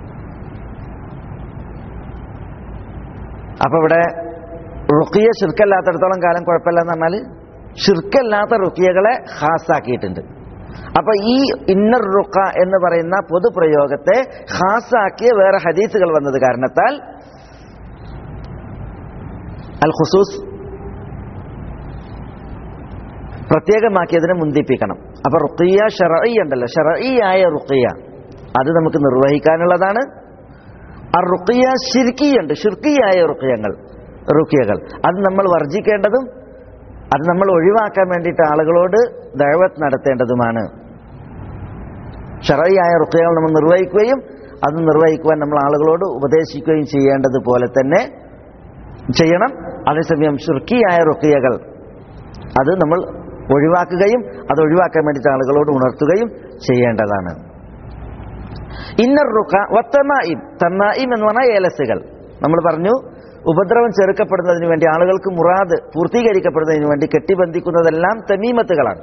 അപ്പൊ ഇവിടെ റുക്കിയ ഷിർക്കല്ലാത്തടത്തോളം കാലം കുഴപ്പമില്ല എന്ന് പറഞ്ഞാൽ ഷിർക്കല്ലാത്ത റുക്കിയകളെ ഹാസാക്കിയിട്ടുണ്ട് അപ്പൊ ഈ ഇന്നർ റുക്ക എന്ന് പറയുന്ന പൊതുപ്രയോഗത്തെ ഹാസാക്കിയ വേറെ ഹദീസുകൾ വന്നത് കാരണത്താൽ അൽ ഖുസൂസ് പ്രത്യേകമാക്കിയതിനെ മുന്തിപ്പിക്കണം അപ്പൊ റുക്കിയ ഷറഈ ഉണ്ടല്ലോ ഷറഈയായ റുക്കിയ അത് നമുക്ക് നിർവഹിക്കാനുള്ളതാണ് ആ റുക്കിയ ഷിർക്കിയുണ്ട് ഷിർക്കിയായ റുക്കിയങ്ങൾ റുക്കിയകൾ അത് നമ്മൾ വർജിക്കേണ്ടതും അത് നമ്മൾ ഒഴിവാക്കാൻ വേണ്ടിയിട്ട് ആളുകളോട് ദഴവത്ത് നടത്തേണ്ടതുമാണ് ഷറയായ റുക്കിയകൾ നമ്മൾ നിർവഹിക്കുകയും അത് നിർവഹിക്കുവാൻ നമ്മൾ ആളുകളോട് ഉപദേശിക്കുകയും ചെയ്യേണ്ടതുപോലെ തന്നെ ചെയ്യണം അതേസമയം ഷിർക്കിയായ റുക്കിയകൾ അത് നമ്മൾ ഒഴിവാക്കുകയും അത് ഒഴിവാക്കാൻ വേണ്ടിയിട്ട് ആളുകളോട് ഉണർത്തുകയും ചെയ്യേണ്ടതാണ് ഇന്നർ റുക്ക വത്തമായിം തന്നായിം എന്ന് പറഞ്ഞാൽ ഏലസുകൾ നമ്മൾ പറഞ്ഞു ഉപദ്രവം ചെറുക്കപ്പെടുന്നതിന് വേണ്ടി ആളുകൾക്ക് മുറാദ് പൂർത്തീകരിക്കപ്പെടുന്നതിന് വേണ്ടി കെട്ടിബന്ധിക്കുന്നതെല്ലാം തമീമത്തുകളാണ്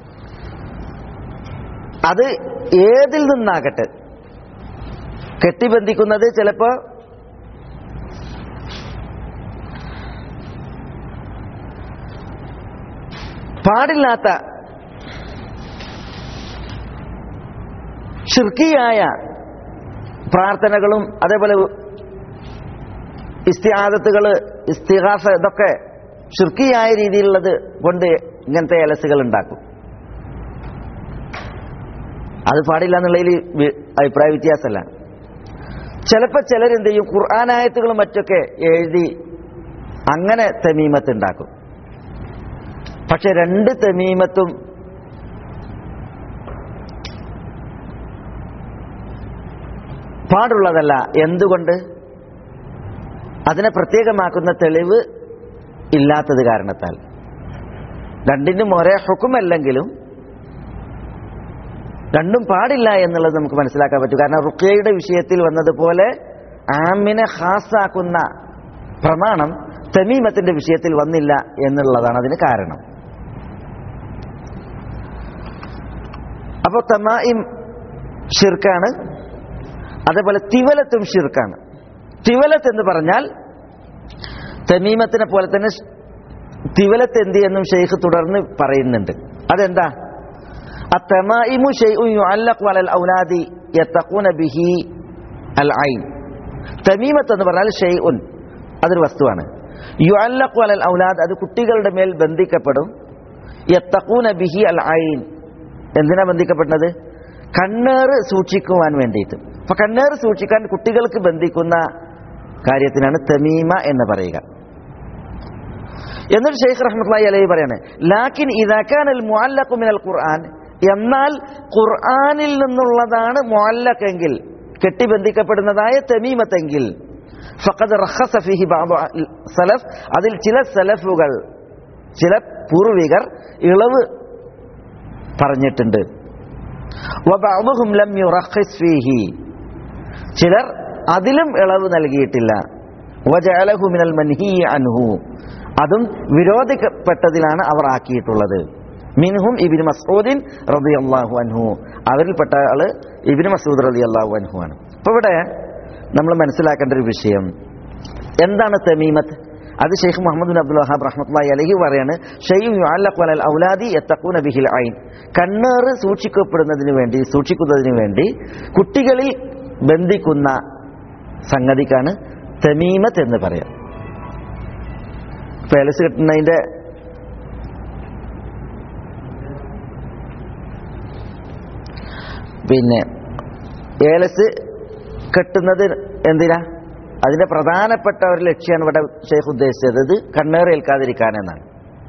അത് ഏതിൽ നിന്നാകട്ടെ കെട്ടിബന്ധിക്കുന്നത് ചിലപ്പോ പാടില്ലാത്ത ഷിർക്കിയായ പ്രാർത്ഥനകളും അതേപോലെ ഇസ്തിഹാദത്തുകൾ ഇസ്തിഹാസ ഇതൊക്കെ ഷിർക്കിയായ രീതിയിലുള്ളത് കൊണ്ട് ഇങ്ങനത്തെ എലസുകൾ ഉണ്ടാക്കും അത് പാടില്ല എന്നുള്ളതിൽ വി- അഭിപ്രായ വ്യത്യാസമല്ല ചിലപ്പോൾ ചിലരെന്ത് ചെയ്യും ഖുർആാനായത്തുകളും മറ്റൊക്കെ എഴുതി അങ്ങനെ തമീമത്ത് ഉണ്ടാക്കും പക്ഷെ രണ്ട് തമീമത്തും പാടുള്ളതല്ല എന്തുകൊണ്ട് അതിനെ പ്രത്യേകമാക്കുന്ന തെളിവ് ഇല്ലാത്തത് കാരണത്താൽ രണ്ടിനും ഒരേ ഹുക്കുമല്ലെങ്കിലും രണ്ടും പാടില്ല എന്നുള്ളത് നമുക്ക് മനസ്സിലാക്കാൻ പറ്റും കാരണം റുക്കിയയുടെ വിഷയത്തിൽ വന്നതുപോലെ ആമിനെ ഹാസാക്കുന്ന പ്രമാണം തമീമത്തിന്റെ വിഷയത്തിൽ വന്നില്ല എന്നുള്ളതാണ് അതിന് കാരണം അപ്പോൾ തമായിം ഷിർക്കാണ് അതേപോലെ തിവലത്തും ഷിർക്കാണ് തിവലത്ത് എന്ന് പറഞ്ഞാൽ തമീമത്തിനെ പോലെ തന്നെ തിവലത്ത് എന്ത് എന്നും ഷെയ്ഖ് തുടർന്ന് പറയുന്നുണ്ട് അതെന്താ التمائم شيء يعلق على الأولاد يتقون به العين തമീമത്ത് എന്ന് പറഞ്ഞാൽ ഷെയ്ഉൻ അതൊരു വസ്തുവാണ് യുഅല്ലഖു അലൽ ഔലാദ് അത് കുട്ടികളുടെ മേൽ ബന്ധിക്കപ്പെടും യത്തഖൂന ബിഹി അൽ ഐൻ എന്തിനാ ബന്ധിക്കപ്പെടുന്നത് കണ്ണേറ് സൂക്ഷിക്കുവാൻ വേണ്ടിയിട്ട് അപ്പൊ കണ്ണേറ് സൂക്ഷിക്കാൻ കുട്ടികൾക്ക് ബന്ധിക്കുന്ന കാര്യത്തിനാണ് തമീമ എന്ന് പറയുക എന്നിട്ട് ഷെയ്ഖ് റഹ്മത്തുള്ളാഹി അലൈഹി പറയാണ് ലാക്കിൻ ഇദാക്കാൻ അൽ മുഅല്ലഖു മിനൽ ഖുർആൻ എന്നാൽ ഖുർആനിൽ നിന്നുള്ളതാണ് മുഅല്ലഖെങ്കിൽ കെട്ടിബന്ധിക്കപ്പെടുന്നതായ തമീമത്തെങ്കിൽ ഫഖദ് റഖസ ഫീഹി ബഅദു സലഫ് അതിൽ ചില സലഫുകൾ ചില പൂർവികർ ഇളവ് പറഞ്ഞിട്ടുണ്ട് വബഅദുഹും ലം യുറഖിസ് ഫീഹി ചിലർ അതിലും ഇളവ് നൽകിയിട്ടില്ല വജഅലഹു മിനൽ മൻഹി അൻഹു അതും വിരോധിക്കപ്പെട്ടതിലാണ് അവർ ആക്കിയിട്ടുള്ളത് മിൻഹും ഇബിന് മസൂദിൻ റളിയല്ലാഹു അൻഹു അവരിൽപ്പെട്ട ആള് ഇബിന് മസൂദ് റളിയല്ലാഹു അൻഹു ആണ് അപ്പൊ ഇവിടെ നമ്മൾ മനസ്സിലാക്കേണ്ട ഒരു വിഷയം എന്താണ് തമീമത്ത് അത് Sheikh Muhammad bin Abdul Wahhab റഹ്മത്തുള്ളാഹി അലൈഹി പറയാണ് ഷെയ്ഖ് യുഅല്ലഖു അലൽ ഔലാദി യത്തഖൂന ബിഹിൽ ഐൻ കണ്ണേറ് സൂക്ഷിക്കപ്പെടുന്നതിന് വേണ്ടി സൂക്ഷിക്കുന്നതിന് വേണ്ടി കുട്ടികളിൽ ബന്ധിക്കുന്ന സംഗതിക്കാണ് തമീമത്ത് എന്ന് പറയാം പേലസ് കിട്ടുന്നതിന്റെ പിന്നെ ഏലസ് കെട്ടുന്നത് എന്തിനാ അതിന്റെ പ്രധാനപ്പെട്ട ഒരു ലക്ഷ്യമാണ് ഇവിടെ ഷെയ്ഖ് ഉദ്ദേശിച്ചത് ഇത് കണ്ണേറേൽക്കാതിരിക്കാൻ എന്നാണ്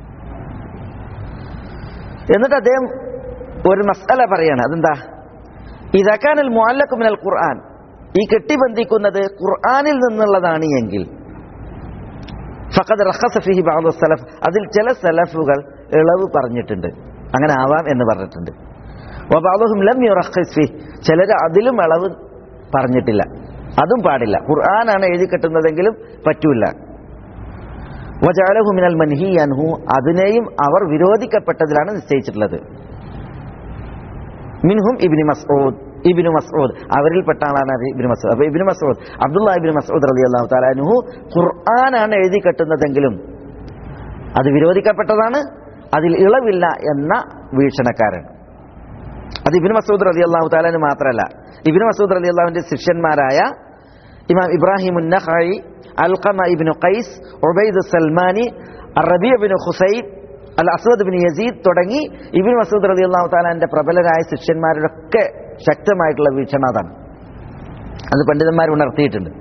എന്നിട്ട് അദ്ദേഹം ഒരു മസാല പറയാണ് അതെന്താ ഇതക്കാനൽ മുഅല്ലഖു മിനൽ ഖുർആൻ ഈ കെട്ടിബന്ധിക്കുന്നത് ഖുർആനിൽ നിന്നുള്ളതാണ് എങ്കിൽ ഫഖദ് റഖസ ഫീഹി ബഅദു സലഫ് അതിൽ ചില സലഫുകൾ ഇളവ് പറഞ്ഞിട്ടുണ്ട് അങ്ങനെ ആവാം എന്ന് പറഞ്ഞിട്ടുണ്ട് വബഅദുഹും ലം യുറഖിസ് ഫീഹ് ചിലർ അതിലും ഇളവ് പറഞ്ഞിട്ടില്ല അതും പാടില്ല ഖുർആനാണ് എഴുതി കെട്ടുന്നതെങ്കിലും പറ്റൂല വജഅലഹു മിനൽ മൻഹി അൻഹു അതിനെയും അവർ വിരോധിക്കപ്പെട്ടതിലാണ് നിശ്ചയിച്ചിട്ടുള്ളത് മിൻഹും ഇബ്നു മസ്ഊദ് ഇബ്നു മസ്ഊദ് അവരിൽപ്പെട്ട ആളാണ് അത് ഇബ്നു മസ്ഊദ് അപ്പോൾ Ibn Masud Abdullah Ibn Masud റളിയല്ലാഹു തആല അൻഹു ഖുർആനാണ് എഴുതി കെട്ടുന്നതെങ്കിലും അത് വിരോധിക്കപ്പെട്ടതാണ് അതിൽ ഇളവില്ല എന്ന വീക്ഷണക്കാരൻ അത് ഇബിന് മസൂദ് റലി അള്ളാഹു താലാന് മാത്രമല്ല ഇബിന് മസൂദ് റലി അള്ളാഹുവിന്റെ ശിഷ്യന്മാരായ Imam Ibrahim Nakhai Alqama ibn Qais Ubaid Salmani Rabia bin Husaib al Aswad bin Yazid തുടങ്ങി ഇബിൻ മസൂദ് റലി അള്ളാഹു താലാന്റെ പ്രബലരായ ശിഷ്യന്മാരുടെയൊക്കെ ശക്തമായിട്ടുള്ള വീക്ഷണം അതാണ് അത് പണ്ഡിതന്മാർ ഉണർത്തിയിട്ടുണ്ട്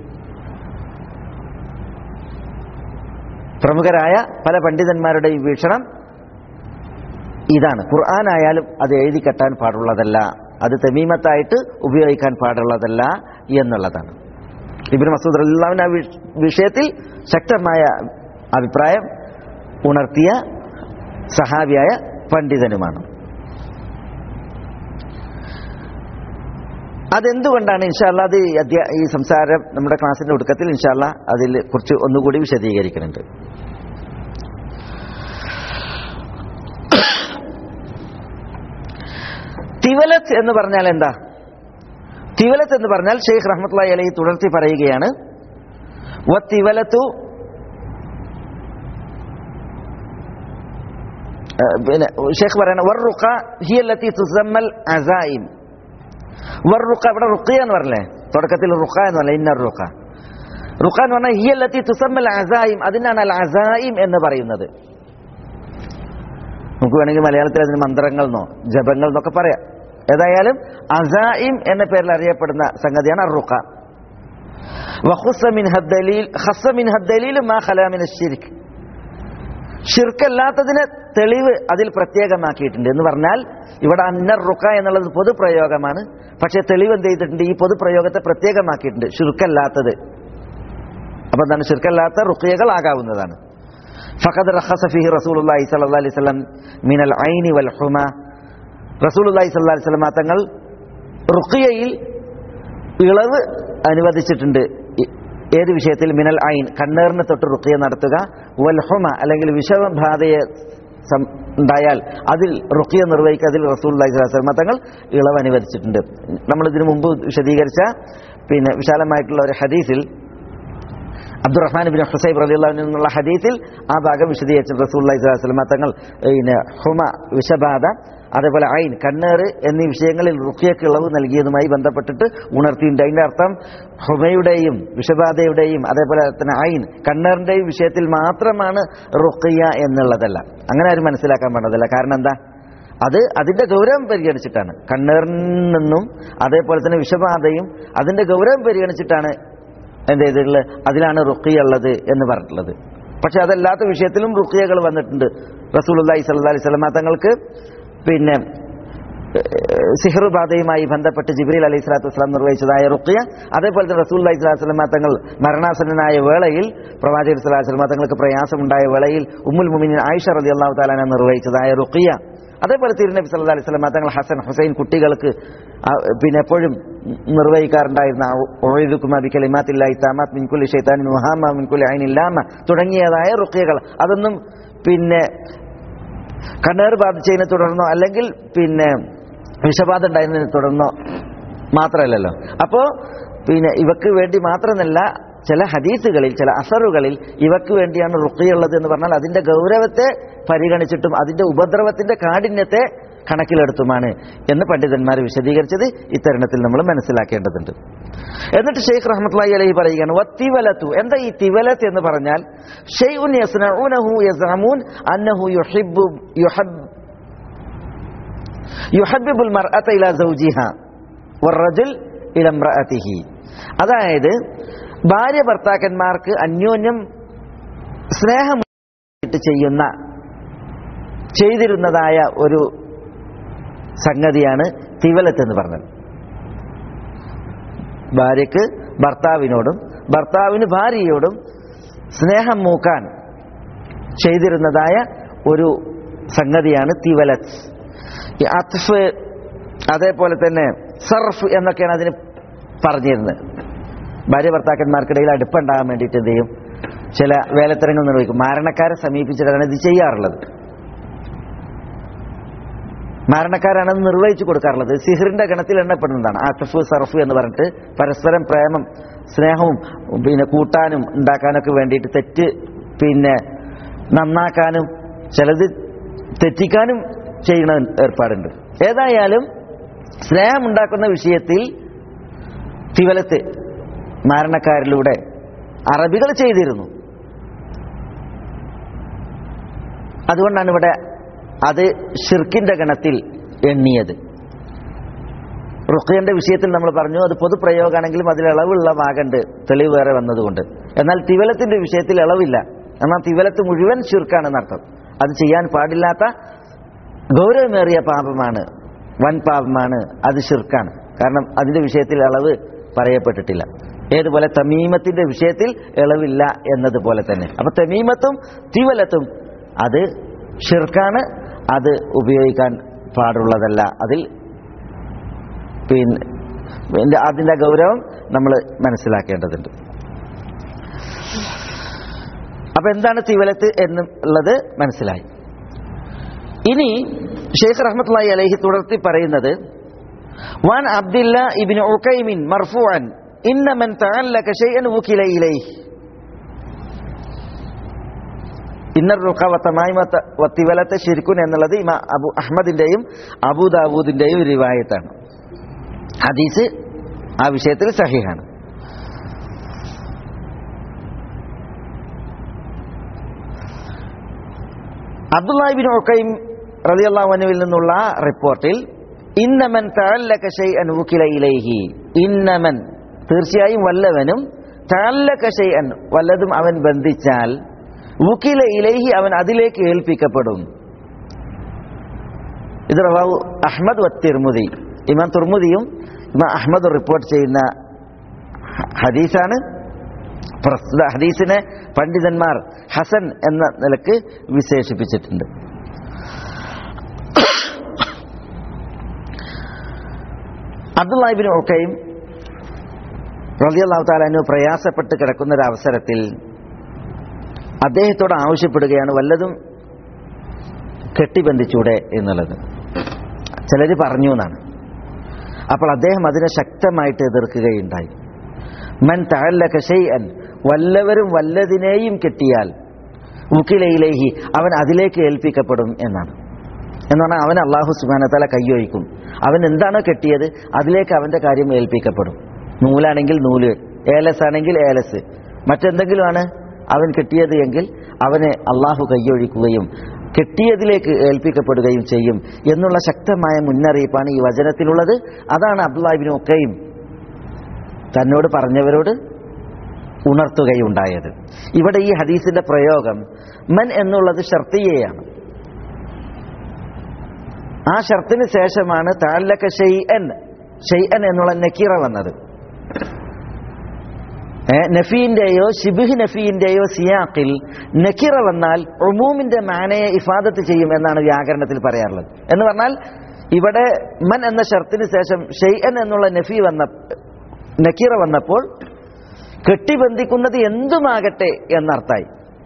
പ്രമുഖരായ പല പണ്ഡിതന്മാരുടെയും വീക്ഷണം ഇതാണ് ഖുർആനായാലും അത് എഴുതി കെട്ടാൻ പാടുള്ളതല്ല അത് തമീമത്തായിട്ട് ഉപയോഗിക്കാൻ പാടുള്ളതല്ല എന്നുള്ളതാണ് ഇബിൻ മസൂദ് അല്ലാവിന് ആ വിഷ- വിഷയത്തിൽ ശക്തമായ അഭിപ്രായം ഉണർത്തിയ സഹാബിയായ പണ്ഡിതനുമാണ് അതെന്തുകൊണ്ടാണ് ഇൻഷാല്ല അത് ഈ അധ്യാ ഈ സംസാരം നമ്മുടെ ക്ലാസ്സിന്റെ ഒടുക്കത്തിൽ ഇൻഷാല്ല അതിൽ കുറിച്ച് ഒന്നുകൂടി വിശദീകരിക്കുന്നുണ്ട് തിവലത്ത് എന്ന് പറഞ്ഞാൽ എന്താ തിവലത്ത് എന്ന് പറഞ്ഞാൽ ഷെയ്ഖ് റഹ്മത്തുള്ളി അലൈഹി തുടർത്തി പറയുകയാണ് വത്തിവലത്തു ഏഹ് പിന്നെ ഷെയ്ഖ് പറയണ വറുഖ ഹിയല്ലത്തി തുസമ്മൽ അസായിം വറുഖ ഇവിടെ റുഖിയ എന്ന് പറഞ്ഞല്ലേ തുടക്കത്തിൽ റുഖ എന്ന് പറഞ്ഞില്ല ഇന്നർ റുഖ റുഖ എന്ന് പറഞ്ഞാൽ ഹിയല്ലത്തി തുസമ്മൽ അസായിം അതിനാണ് അൽ അസായിം എന്ന് പറയുന്നത് നമുക്ക് വേണമെങ്കിൽ മലയാളത്തിൽ അതിന് മന്ത്രങ്ങൾ എന്നോ ജപങ്ങൾ എന്നൊക്കെ പറയാം ഏതായാലും അസായിം എന്ന പേരിൽ അറിയപ്പെടുന്ന സംഗതിയാണ് അറുഖ വഖുസ്സ മിൻഹ ദലീൽ ഖസ്സ മിൻഹ ദലീൽ മാ ഖലാ മിന ശിർക്ക് ഷിർക്കല്ലാത്തതിന് തെളിവ് അതിൽ പ്രത്യേകമാക്കിയിട്ടുണ്ട് എന്ന് പറഞ്ഞാൽ ഇവിടെ അന്നർ റുക്ക എന്നുള്ളത് പൊതുപ്രയോഗമാണ് പക്ഷേ തെളിവ് എന്ത് ചെയ്തിട്ടുണ്ട് ഈ പൊതുപ്രയോഗത്തെ പ്രത്യേകമാക്കിയിട്ടുണ്ട് ഷിർക്കല്ലാത്തത് അപ്പൊ എന്താണ് ഷിർക്കല്ലാത്ത റുക്കിയകളാകാവുന്നതാണ് ഫഖദ് റഖസ ഫീഹി റസൂലുള്ളാഹി സ്വല്ലല്ലാഹി അലൈഹി വസല്ലം മിനൽ ഐനി വൽ ഹുമ റസൂലുള്ളാഹി സ്വല്ലല്ലാഹി അലൈഹി വസല്ലം തങ്ങൾ റുഖിയയിൽ ഇളവ് അനുവദിച്ചിട്ടുണ്ട് ഇ- ഏത് വിഷയത്തിൽ മിനൽ ഐൻ കണ്ണേറിനെ തൊട്ട് റുഖിയ നടത്തുക വൽ ഹുമ അല്ലെങ്കിൽ വിഷമബാധയെ സം- ഉണ്ടായാൽ അതിൽ റുഖിയ നിർവഹിക്കുക അതിൽ റസൂലുള്ളാഹി സ്വല്ലല്ലാഹി അലൈഹി വസല്ലം തങ്ങൾ ഇളവ് അനുവദിച്ചിട്ടുണ്ട് നമ്മൾ ഇതിനു മുമ്പ് വിശദീകരിച്ച പിന്നെ വിശാലമായിട്ടുള്ള ഒരു ഹദീസിൽ അബ്ദുറഹ്മാൻ ബിൻ ഹുസൈബ് റളിയല്ലാഹു അൻഹു എന്നുള്ള ഹദീസിൽ ആ ഭാഗം വിശദീകരിച്ചു റസൂലുള്ളാഹി സ്വല്ലല്ലാഹി അലൈഹി വസല്ലം തങ്ങൾ പിന്നെ ഹുമ വിഷബാധ അതേപോലെ ഐൻ കണ്ണേറ് എന്നീ വിഷയങ്ങളിൽ റുഖിയക്ക് ഇളവ് നൽകിയതുമായി ബന്ധപ്പെട്ടിട്ട് ഉണർത്തിയിട്ടുണ്ട് അതിന്റെ അർത്ഥം ഹുമയുടെയും വിഷബാധയുടെയും അതേപോലെ തന്നെ ഐൻ കണ്ണേറിന്റെയും വിഷയത്തിൽ മാത്രമാണ് റുഖിയ എന്നുള്ളതല്ല അങ്ങനെ ആരും മനസ്സിലാക്കാൻ പാടില്ല കാരണം എന്താ അത് അതിന്റെ ഗൗരവം പരിഗണിച്ചിട്ടാണ് കണ്ണേറിൽ നിന്നും അതേപോലെ തന്നെ വിഷബാധയും അതിന്റെ ഗൗരവം പരിഗണിച്ചിട്ടാണ് എന്ത് ചെയ്തിട്ടുള്ളത് അതിലാണ് റുക്കിയ ഉള്ളത് എന്ന് പറഞ്ഞിട്ടുള്ളത് പക്ഷെ അതല്ലാത്ത വിഷയത്തിലും റുക്കിയകൾ വന്നിട്ടുണ്ട് റസൂലുള്ളാഹി സ്വല്ലല്ലാഹി അലൈഹി വസല്ലം തങ്ങൾക്ക് പിന്നെ സിഹ്റു ബാധയുമായി ബന്ധപ്പെട്ട് ജിബ്രീൽ അലൈഹി സ്വലാത്തു വസ്സലാം നിർവഹിച്ചതായ റുക്കിയ അതേപോലെ തന്നെ റസൂൽ അലൈഹി സ്വലാത്തു വസ്സലാം തങ്ങൾ മരണാസന്നനായ വേളയിൽ പ്രവാചകർ സ്വലാഹു വസ്ലമ തങ്ങൾക്ക് പ്രയാസമുണ്ടായ വേളയിൽ ഉമ്മുൽ മുമിനിൻ ആയിഷ റതി അള്ളാഹു താലാന നിർവഹിച്ചതായ റുക്കിയ അതേപോലെ തിരുനബി സല്ലല്ലാഹു അലൈഹി വസല്ലം തങ്ങൾ ഹസൻ ഹുസൈൻ കുട്ടികൾക്ക് ആ, പിന്നെ എപ്പോഴും നിർവഹിക്കാറുണ്ടായിരുന്ന ഒഴുതുക്കും അബി കലിമാത്തില്ലായി താമാത് മിൻകുലി ഷൈത്താനിൻ വഹാമ മിൻകുലി ഐനില്ലാമ തുടങ്ങിയതായ റുക്കിയകൾ അതൊന്നും പിന്നെ കണ്ണേർ ബാധിച്ചതിനെ തുടർന്നോ അല്ലെങ്കിൽ പിന്നെ വിഷബാധ ഉണ്ടായതിനെ തുടർന്നോ മാത്രമല്ലല്ലോ അപ്പോൾ പിന്നെ ഇവക്ക് വേണ്ടി മാത്രമല്ല ചില ഹദീസുകളിൽ ചില അസറുകളിൽ ഇവക്ക് വേണ്ടിയാണ് റുക്കിയുള്ളത് എന്ന് പറഞ്ഞാൽ അതിന്റെ ഗൗരവത്തെ പരിഗണിച്ചിട്ടും അതിന്റെ ഉപദ്രവത്തിന്റെ കാഠിന്യത്തെ കണക്കിലെടുത്തുമാണ് എന്ന് പണ്ഡിതന്മാർ വിശദീകരിച്ചത് ഇത്തരുണത്തിൽ നമ്മൾ മനസ്സിലാക്കേണ്ടതുണ്ട് എന്നിട്ട് ഷെയ്ഖ് റഹ്മത്തുള്ളാഹി അലൈഹി പറയുകയാണ് വത്തിവലത്തു എന്താ ഈ തിവലത്ത് എന്ന് പറഞ്ഞാൽ ഷെയ്ഉൻ യസ്നഊനഹു യസമൂൻ അന്നഹു യുഹിബ്ബു യുഹബ് യുഹബ്ബിബുൽ മർഅത ഇലാ സൗജിഹ വറജുൽ ഇല ഇംറഅതിഹി അതായത് ഭാര്യ ഭർത്താക്കന്മാർക്ക് അന്യോന്യം സ്നേഹമായിട്ട് ചെയ്യുന്ന ചെയ്തിരുന്നതായ ഒരു സംഗതിയാണ് തിവലത്ത് എന്ന് പറഞ്ഞത് ഭാര്യയ്ക്ക് ഭർത്താവിനോടും ഭർത്താവിന് ഭാര്യയോടും സ്നേഹം മൂക്കാൻ ചെയ്തിരുന്നതായ ഒരു സംഗതിയാണ് തിവലത്ത് ഈ അത്ഫ് അതേപോലെ തന്നെ സർഫ് എന്നൊക്കെയാണ് അതിന് പറഞ്ഞിരുന്നത് ഭാര്യ ഭർത്താക്കന്മാർക്കിടയിൽ അടുപ്പുണ്ടാകാൻ വേണ്ടിയിട്ട് എന്ത് ചെയ്യും ചില വേലത്തരങ്ങൾ നിർവഹിക്കും മരണക്കാരെ സമീപിച്ചിട്ടാണ് ഇത് ചെയ്യാറുള്ളത് മരണക്കാരാണ് അത് നിർവഹിച്ചു കൊടുക്കാറുള്ളത് സിഹിറിന്റെ ഗണത്തിൽ എണ്ണപ്പെടുന്നതാണ് ആത്തഫ് സർഫ് എന്ന് പറഞ്ഞിട്ട് പരസ്പരം പ്രേമം സ്നേഹവും പിന്നെ കൂട്ടാനും ഉണ്ടാക്കാനൊക്കെ വേണ്ടിയിട്ട് തെറ്റ് പിന്നെ നന്നാക്കാനും ചിലത് തെറ്റിക്കാനും ചെയ്യുന്ന ഏർപ്പാടുണ്ട് ഏതായാലും സ്നേഹമുണ്ടാക്കുന്ന വിഷയത്തിൽ തിവലത്ത് മരണക്കാരിലൂടെ അറബികൾ ചെയ്തിരുന്നു അതുകൊണ്ടാണ് ഇവിടെ അത് ഷിർക്കിന്റെ ഗണത്തിൽ എണ്ണിയത് റുഖിയന്റെ വിഷയത്തിൽ നമ്മൾ പറഞ്ഞു അത് പൊതുപ്രയോഗമാണെങ്കിലും അതിൽ ഇളവുള്ള ഭാഗമുണ്ട് തെളിവ് വേറെ വന്നതുകൊണ്ട് എന്നാൽ തിവലത്തിന്റെ വിഷയത്തിൽ ഇളവില്ല എന്നാൽ തിവലത്ത് മുഴുവൻ ഷിർക്കാണെന്നർത്ഥം അത് ചെയ്യാൻ പാടില്ലാത്ത ഗൗരവമേറിയ പാപമാണ് വൻ പാപമാണ് അത് ഷിർക്കാണ് കാരണം അതിന്റെ വിഷയത്തിൽ ഇളവ് പറയപ്പെട്ടിട്ടില്ല ഏതുപോലെ തമീമത്തിന്റെ വിഷയത്തിൽ ഇളവില്ല എന്നതുപോലെ തന്നെ അപ്പൊ തമീമത്തും തിവലത്തും അത് ഷിർക്കാണ് അത് ഉപയോഗിക്കാൻ പാടുള്ളതല്ല അതിൽ പിന്നെ അതിന്റെ ഗൗരവം നമ്മൾ മനസ്സിലാക്കേണ്ടതുണ്ട് അപ്പൊ എന്താണ് തിവലത്ത് എന്നുള്ളത് മനസ്സിലായി ഇനി ഷെയ്ഖ് റഹ്മത്തുള്ളാഹി അലൈഹി തുടർത്തി പറയുന്നത് വാൻ അബ്ദില്ല ഇബ്നു ഉഖൈമിൻ മർഫൂഅൻ ഇന്ന മൻ തഅല്ലക ഷൈഅൻ വുകില ഇലൈഹി ഇന്നർ റുഖ വത്തമായിമത്ത വത്തിവലത്തെ ശിർക്കുൻ എന്നുള്ളത് ഇമാ അബു അഹമ്മദിന്റെയും അബൂദാവൂദിന്റെയും റിവായത്താണ് ഹദീസ് ആ വിഷയത്തിൽ സഹിഹാണ് അബ്ദുല്ലാഹിബിൻ ഒക്കൈം റളിയല്ലാഹുവിൽ നിന്നുള്ള റിപ്പോർട്ടിൽ ഇന്നമൻ തഅല്ലക ഷൈഅൻ വുകില ഇലൈഹി ഇന്നമൻ തീർച്ചയായും വല്ലവനും തഅല്ലക ഷൈഅൻ വല്ലതും അവൻ ബന്ധിച്ചാൽ വുകില ഇലൈഹി അവൻ അതിലേക്ക് ഏൽപ്പിക്കപ്പെടും ഇത് റവാഹു അഹ്മദ് വത്തിർമുദി ഇമാം തുർമുദിയും ഇമാം അഹ്മദ് റിപ്പോർട്ട് ചെയ്യുന്ന ഹദീസാണ് പ്രസ്തുത ഹദീസിനെ പണ്ഡിതന്മാർ ഹസൻ എന്ന നിലക്ക് വിശേഷിപ്പിച്ചിട്ടുണ്ട് അബ്ദുല്ലാഹിബിൻ ഒക്കയും റലിയല്ലാഹു താലാനു പ്രയാസപ്പെട്ട് കിടക്കുന്ന ഒരു അവസരത്തിൽ അദ്ദേഹത്തോട് ആവശ്യപ്പെടുകയാണ് വല്ലതും കെട്ടിബന്ധിച്ചൂടെ എന്നുള്ളത് ചിലർ പറഞ്ഞു എന്നാണ് അപ്പോൾ അദ്ദേഹം അതിനെ ശക്തമായിട്ട് എതിർക്കുകയുണ്ടായി മൻ തഅല്ലക ഷൈഅൻ വല്ലവരും വല്ലതിനെയും കെട്ടിയാൽ ഉക്കിലയിലേഹി അവൻ അതിലേക്ക് ഏൽപ്പിക്കപ്പെടും എന്നാണ് എന്ന് പറഞ്ഞാൽ അവൻ അള്ളാഹു സുബാനത്തല കൈയൊഴിക്കും അവൻ എന്താണോ കെട്ടിയത് അതിലേക്ക് അവന്റെ കാര്യം ഏൽപ്പിക്കപ്പെടും നൂലാണെങ്കിൽ നൂല് ഏലസ് ആണെങ്കിൽ ഏലസ് മറ്റെന്തെങ്കിലുമാണ് അവൻ കെട്ടിയത് എങ്കിൽ അവനെ അള്ളാഹു കൈയൊഴിക്കുകയും കെട്ടിയതിലേക്ക് ഏൽപ്പിക്കപ്പെടുകയും ചെയ്യും എന്നുള്ള ശക്തമായ മുന്നറിയിപ്പാണ് ഈ വചനത്തിലുള്ളത് അതാണ് അബ്ദുല്ലാഹിബിൻ ഒക്കെയും തന്നോട് പറഞ്ഞവരോട് ഉണർത്തുകയുണ്ടായത് ഇവിടെ ഈ ഹദീസിന്റെ പ്രയോഗം മൻ എന്നുള്ളത് ഷർത്തിയയാണ് ആ ഷർത്തിന് ശേഷമാണ് താലക്ക ഷെയ്അൻ ഷെയ്അൻ എന്നുള്ള നക്കീറ വന്നത് നഫീന്റെയോ ഷിബിഹ് നഫീന്റെയോ സിയാക്കിൽ നക്കിറ വന്നാൽ ഉമൂമിന്റെ മാനയെ ഇഫാദത്ത് ചെയ്യും എന്നാണ് വ്യാകരണത്തിൽ പറയാറുള്ളത് എന്ന് പറഞ്ഞാൽ ഇവിടെ മൻ എന്ന ഷർത്തിന് ശേഷം ഷെയ്അൻ എന്നുള്ള നഫി വന്ന നക്കീറ വന്നപ്പോൾ കെട്ടിബന്ധിക്കുന്നത് എന്തുമാകട്ടെ എന്നർത്ഥായി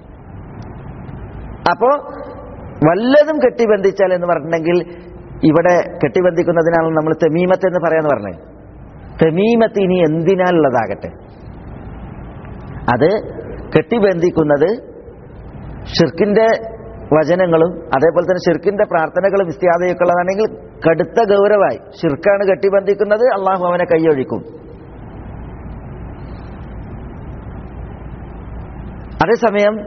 അപ്പോ വല്ലതും കെട്ടിബന്ധിച്ചാൽ എന്ന് പറഞ്ഞിട്ടുണ്ടെങ്കിൽ ഇവിടെ കെട്ടിബന്ധിക്കുന്നതിനാണ് നമ്മൾ തെമീമത്ത് എന്ന് പറയാന്ന് പറഞ്ഞത് തെമീമത്ത് ഇനി എന്തിനാലുള്ളതാകട്ടെ അത് കെട്ടിബന്ധിക്കുന്നത് ഷിർക്കിന്റെ വചനങ്ങളും അതേപോലെ തന്നെ ഷിർക്കിന്റെ പ്രാർത്ഥനകളും ഇസ്ത്യാദയൊക്കെ ഉള്ളതാണെങ്കിൽ കടുത്ത ഗൗരവമായി ഷിർക്കാണ് കെട്ടിബന്ധിക്കുന്നത് അള്ളാഹു അവനെ കൈയൊഴിക്കും അതേസമയം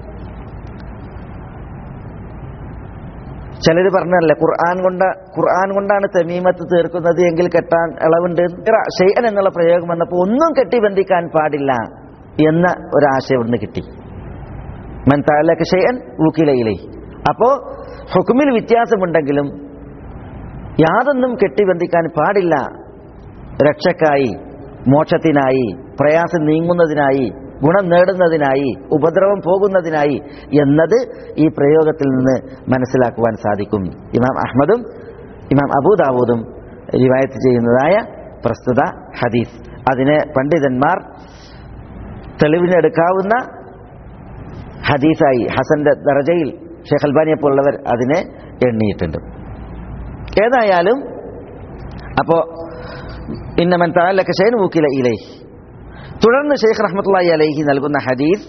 ചിലർ പറഞ്ഞല്ലേ ഖുർആൻ കൊണ്ട് ഖുർആൻ കൊണ്ടാണ് തമീമത്ത് തീർക്കുന്നത് എങ്കിൽ കെട്ടാൻ ഇളവുണ്ട് ഷെയ്യൻ എന്നുള്ള പ്രയോഗം വന്നപ്പോൾ ഒന്നും കെട്ടിബന്ധിക്കാൻ പാടില്ല എന്ന ഒരാശയം ഇവിടുന്ന് കിട്ടി മൻ താലക്ക് ഷെയ്യൻ ഊക്കിലയിലേ അപ്പോ ഹുക്കുമിൽ വ്യത്യാസമുണ്ടെങ്കിലും യാതൊന്നും കെട്ടിബന്ധിക്കാൻ പാടില്ല രക്ഷക്കായി മോക്ഷത്തിനായി പ്രയാസം നീങ്ങുന്നതിനായി ഗുണം നേടുന്നതിനായി ഉപദ്രവം പോകുന്നതിനായി എന്നത് ഈ പ്രയോഗത്തിൽ നിന്ന് മനസ്സിലാക്കുവാൻ സാധിക്കും ഇമാം അഹമ്മദും ഇമാം അബൂദാവൂദും റിവായത്ത് ചെയ്യുന്നതായ പ്രസ്തുത ഹദീസ് അതിനെ പണ്ഡിതന്മാർ തെളിവിനെടുക്കാവുന്ന ഹദീസായി ഹസന്റെ ദറജയിൽ ഷെയ്ഖ് അൽബാനിയെ പോലുള്ളവർ അതിനെ എണ്ണിയിട്ടുണ്ട് ഏതായാലും അപ്പോ ഇന്നമൻ താലൊക്കെ ഷെയ്ൻ ഊക്കില ഇലൈ തുടർന്ന് ഷെയ്ഖ് റഹ്മത്തുള്ളി അലൈഹി നൽകുന്ന ഹദീസ്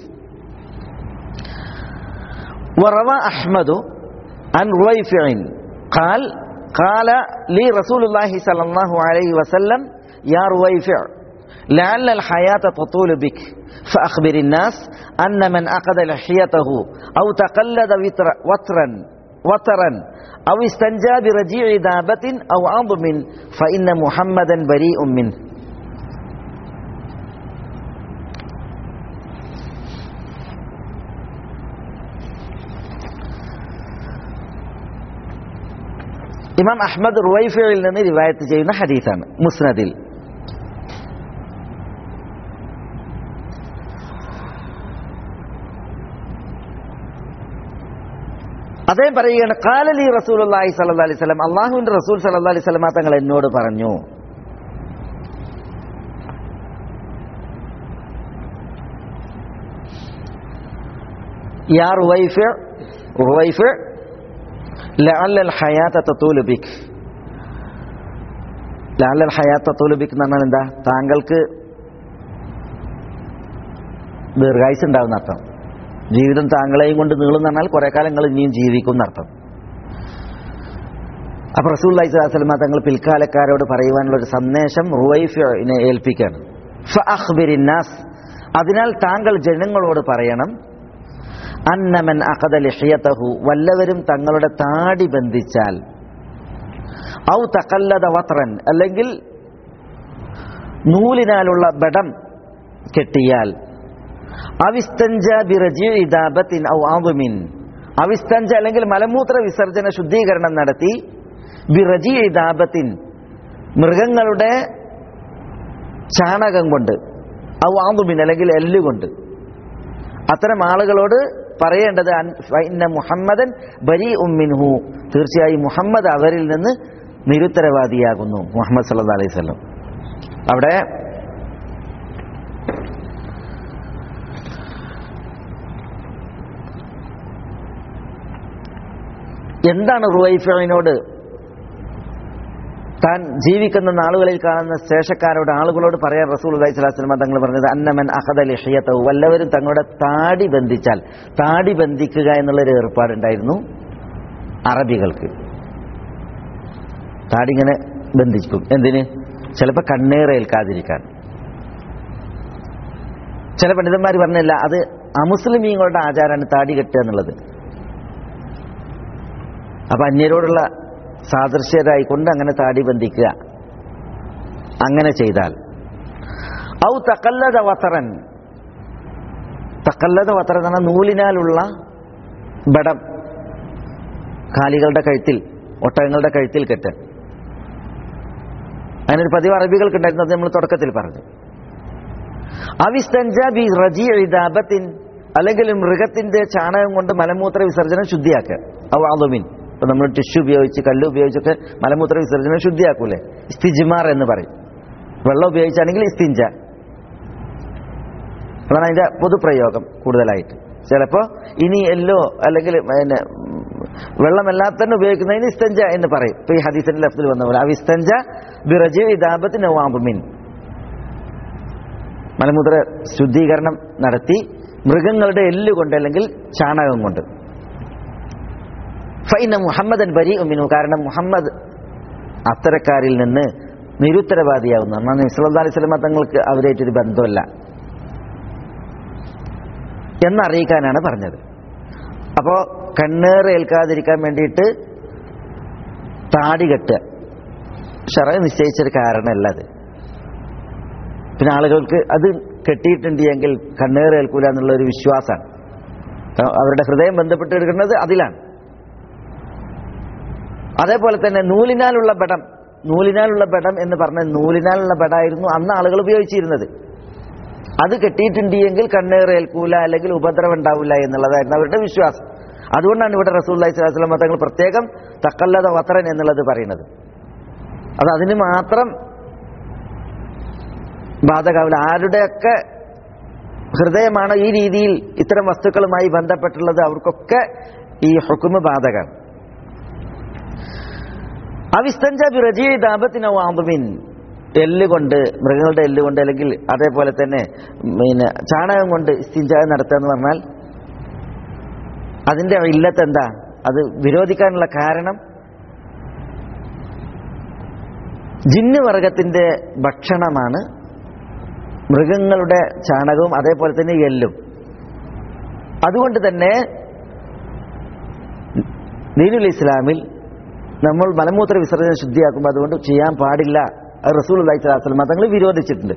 وروى أحمد عن رويفع قال قال لي رسول الله صلى الله عليه وسلم يا رويفع لعل الحياة تطول بك فأخبر الناس أن من أخذ لحيته أو تقلد وتر وترا وترا أو استنجى برجيع دابة أو عظم فإن محمدا بريء منه ഇമാം അഹ്മദ് റുവൈഫയിൽ നിന്ന് റിവായത്ത് ചെയ്യുന്ന ഹദീസാണ് മുസ്നദിൽ അദ്ദേഹം പറയുകയാണ് കാലലി റസൂൽ അള്ളാഹി സല്ലാ അലൈഹി സ്വലം അള്ളാഹുവിന്റെ റസൂൽ സല്ലാ അലൈഹി സ്വലമ തങ്ങൾ എന്നോട് പറഞ്ഞു യാ റുവൈഫ് റുവൈഫ് ലഅല്ലൽ ഹയാത്ത തത്തൂലു ബിക് ലഅല്ലൽ ഹയാത്ത തത്തൂലു ബിക് എന്ന് പറഞ്ഞാൽ എന്താ താങ്കൾക്ക് ദീർഘായുസ് ഉണ്ടാവുന്ന അർത്ഥം ജീവിതം താങ്കളെയും കൊണ്ട് നീളും പറഞ്ഞാൽ കുറെ കാലം നിങ്ങൾ ഇനിയും ജീവിക്കും എന്നർത്ഥം അപ്പൊ റസൂൽ അലൈഹിസ്ലാമ തങ്ങൾ പിൽക്കാലക്കാരോട് പറയുവാനുള്ള ഒരു സന്ദേശം റുവൈഫിനെ ഏൽപ്പിക്കാണ് ഫഅഖ്ബിരിന്നാസ് അതിനാൽ താങ്കൾ ജനങ്ങളോട് പറയണം അന്നമൻ അഖദ ലിഹിയതഹു വല്ലവരും തങ്ങളുടെ താടി ബന്ധിച്ചാൽ ഔ തഖല്ലദ വത്രൻ അല്ലെങ്കിൽ നൂലിനാലുള്ള ബടം കെട്ടിയാൽ അവിസ്തഞ്ച ബിറജി ഇദാബത്തിൻ ഔ ആദുമിൻ അവിസ്തഞ്ച അല്ലെങ്കിൽ മലമൂത്ര വിസർജന ശുദ്ധീകരണം നടത്തി ബിറജി ഇദാബത്തിൻ മൃഗങ്ങളുടെ ചാണകം കൊണ്ട് ഔ ആദുമിൻ അല്ലെങ്കിൽ എല്ലുകൊണ്ട് അത്തരം ആളുകളോട് പറയേണ്ടത് ഇന്ന മുഹമ്മദൻ ബരി ഉമ്മിൻഹു തീർച്ചയായും മുഹമ്മദ് അവരിൽ നിന്ന് നിരുത്തരവാദിയാകുന്നു മുഹമ്മദ് സല്ലാ അലൈഹി സ്വലം അവിടെ എന്താണ് റുവൈഫിനോട് താൻ ജീവിക്കുന്ന നാളുകളിൽ കാണുന്ന ശേഷക്കാരോട് ആളുകളോട് പറയാൻ റസൂൽ അലൈഹി സ്വലാസ്ലമ തങ്ങൾ പറഞ്ഞത് അന്നമൻ അഹദ ലഹിയത്തവും വല്ലവരും തങ്ങളുടെ താടി ബന്ധിച്ചാൽ താടി ബന്ധിക്കുക എന്നുള്ളൊരു ഏർപ്പാടുണ്ടായിരുന്നു അറബികൾക്ക് താടി ഇങ്ങനെ ബന്ധിക്കും എന്തിന് ചിലപ്പോൾ കണ്ണേറേൽക്കാതിരിക്കാൻ ചില പണ്ഡിതന്മാർ പറഞ്ഞില്ല അത് അമുസ്ലിമീങ്ങളുടെ ആചാരമാണ് താടി കെട്ടുക എന്നുള്ളത് അപ്പൊ അന്യരോടുള്ള സാദൃശ്യരായിക്കൊണ്ട് അങ്ങനെ താടി ബന്ധിക്കുക അങ്ങനെ ചെയ്താൽ ഔ തക്കല്ലത വത്തറൻ തക്കല്ലത വത്തറൻ എന്ന നൂലിനാലുള്ള ബടം കാലികളുടെ കഴുത്തിൽ ഒട്ടകങ്ങളുടെ കഴുത്തിൽ കെട്ട് അതിനൊരു പതിവ് അറബികൾക്കുണ്ടായിരുന്നു അത് നമ്മൾ തുടക്കത്തിൽ പറഞ്ഞു അവിസ്തഞ്ച ബി റജി ഇദാബത്തിൻ അല്ലെങ്കിൽ മൃഗത്തിന്റെ ചാണകം കൊണ്ട് മലമൂത്ര വിസർജനം ശുദ്ധിയാക്കുക അവ ആലുമിൻ ഇപ്പൊ നമ്മൾ ടിഷ്യൂ ഉപയോഗിച്ച് കല്ല് ഉപയോഗിച്ചൊക്കെ മലമൂത്ര വിസർജനം ശുദ്ധിയാക്കൂലേ ഇസ്തിജിമാർ എന്ന് പറയും വെള്ളം ഉപയോഗിച്ചാണെങ്കിൽ ഇസ്തിഞ്ച അതാണ് അതിന്റെ പൊതുപ്രയോഗം കൂടുതലായിട്ട് ചിലപ്പോ ഇനി എല്ലോ അല്ലെങ്കിൽ പിന്നെ വെള്ളമല്ലാതെ തന്നെ ഉപയോഗിക്കുന്നതിന് ഇസ്തഞ്ച എന്ന് പറയും ഇപ്പൊ ഈ ഹദീസിന്റെ ലഫ്തിൽ വന്ന പോലെ ആ ഇസ്തഞ്ച ബിറജി ഇദാബത്തിന് വാമ്പുമിൻ മലമൂത്ര ശുദ്ധീകരണം നടത്തി മൃഗങ്ങളുടെ എല്ല് കൊണ്ട് അല്ലെങ്കിൽ ചാണകം കൊണ്ട് ഫൈന മുഹമ്മദൻ ബരി ഉമിനു കാരണം മുഹമ്മദ് അത്തരക്കാരിൽ നിന്ന് നിരുത്തരവാദിയാവുന്നു എന്നാൽ നിസ്ലാ അലൈഹി സ്വലമ തങ്ങൾക്ക് അവരായിട്ടൊരു ബന്ധമല്ല എന്നറിയിക്കാനാണ് പറഞ്ഞത് അപ്പോ കണ്ണേറ് ഏൽക്കാതിരിക്കാൻ വേണ്ടിയിട്ട് താടി കെട്ടുക ഷറ നിശ്ചയിച്ചൊരു കാരണമല്ല അത് പിന്നെ ആളുകൾക്ക് അത് കെട്ടിയിട്ടുണ്ട് എങ്കിൽ കണ്ണേറ് ഏൽക്കൂല എന്നുള്ള ഒരു വിശ്വാസമാണ് അവരുടെ ഹൃദയം ബന്ധപ്പെട്ട് എടുക്കുന്നത് അതിലാണ് അതേപോലെ തന്നെ നൂലിനാലുള്ള ബടം നൂലിനാലുള്ള ബടം എന്ന് പറഞ്ഞ നൂലിനാലുള്ള ബടായിരുന്നു അന്ന് ആളുകൾ ഉപയോഗിച്ചിരുന്നത് അത് കെട്ടിയിട്ടുണ്ട് എങ്കിൽ കണ്ണേറ് ഏൽക്കൂല അല്ലെങ്കിൽ ഉപദ്രവം ഉണ്ടാവില്ല എന്നുള്ളതായിരുന്നു അവരുടെ വിശ്വാസം അതുകൊണ്ടാണ് ഇവിടെ റസൂൽ സ്വലാസ്ലാം തങ്ങൾ പ്രത്യേകം തക്കല്ലത വത്രൻ എന്നുള്ളത് പറയുന്നത് അത് അതിന് മാത്രം ബാധകാവില്ല ആരുടെയൊക്കെ ഹൃദയമാണ് ഈ രീതിയിൽ ഇത്തരം വസ്തുക്കളുമായി ബന്ധപ്പെട്ടുള്ളത് അവർക്കൊക്കെ ഈ ഹുക്കുമ് ബാധകമാണ് അവിസ്തഞ്ച ബിറജി ദാപത്തിനോ ആമ്പുമിൻ എല്ലുകൊണ്ട് മൃഗങ്ങളുടെ എല്ലുകൊണ്ട് അല്ലെങ്കിൽ അതേപോലെ തന്നെ പിന്നെ ചാണകം കൊണ്ട് ഇസ്തിഞ്ച നടത്തുക എന്ന് പറഞ്ഞാൽ അതിന്റെ ഇല്ലത്ത് എന്താ അത് വിരോധിക്കാനുള്ള കാരണം ജിന്ന് വർഗത്തിന്റെ ഭക്ഷണമാണ് മൃഗങ്ങളുടെ ചാണകവും അതേപോലെ തന്നെ എല്ലും അതുകൊണ്ട് തന്നെ ദീനുൽ ഇസ്ലാമിൽ നമ്മൾ മലമൂത്ര വിസർജനം ശുദ്ധിയാക്കുമ്പോൾ അതുകൊണ്ട് ചെയ്യാൻ പാടില്ല അത് റസൂൽ അള്ളഹി സ്വലാസ്ലം തങ്ങൾ വിരോധിച്ചിട്ടുണ്ട്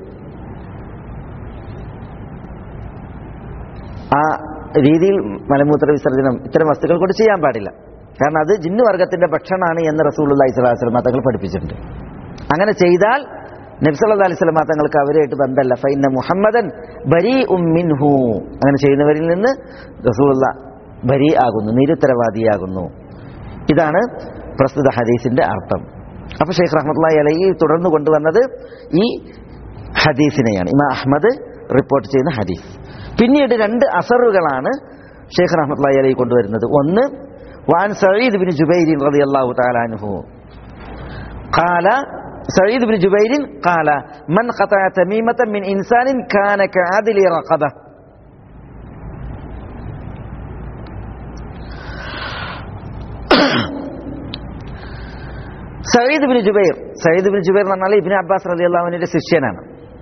ആ രീതിയിൽ മലമൂത്ര വിസർജനം ഇത്തരം വസ്തുക്കൾ കൊണ്ട് ചെയ്യാൻ പാടില്ല കാരണം അത് ജിന്നു വർഗത്തിന്റെ ഭക്ഷണമാണ് എന്ന് റസൂൽ അള്ളഹി സ്വലാസ്ലം തങ്ങൾ പഠിപ്പിച്ചിട്ടുണ്ട് അങ്ങനെ ചെയ്താൽ നബ്സല്ലാ അലൈഹി സ്വലമ തങ്ങൾക്ക് അവരുമായിട്ട് ബന്ധമല്ല ഫൈന മുഹമ്മദൻ ബരി ഉമ്മിൻഹു അങ്ങനെ ചെയ്യുന്നവരിൽ നിന്ന് റസൂലുള്ള ബരി ആകുന്നു നിരുത്തരവാദിയാകുന്നു ഇതാണ് പ്രസ്തുത ഹദീസിന്റെ അർത്ഥം അപ്പൊ ഷെയ്ഖ് റഹ്മത്തുള്ളി അലൈഹി തുടർന്ന് കൊണ്ടുവന്നത് ഈ ഹദീസിനെയാണ് ഇമാ അഹമ്മദ് റിപ്പോർട്ട് ചെയ്യുന്ന ഹദീസ് പിന്നീട് രണ്ട് അസറുകളാണ് ഷെയ്ഖ് റഹ്മത്തുള്ളി അലൈഹി കൊണ്ടുവരുന്നത് ഒന്ന് വാൻ സഈദ് ബിൻ ജുബൈർ റളിയല്ലാഹു തആല അൻഹു قال سعيد بن جبير قال من قطع تميمة من إنسان كان كعدل رقبة Sayyid bin Jubair Sayyid bin Jubair എന്ന് പറഞ്ഞാൽ ഇബിൻ അബ്ബാസ് റലി അള്ളാഹുവിന്റെ ശിഷ്യനാണ്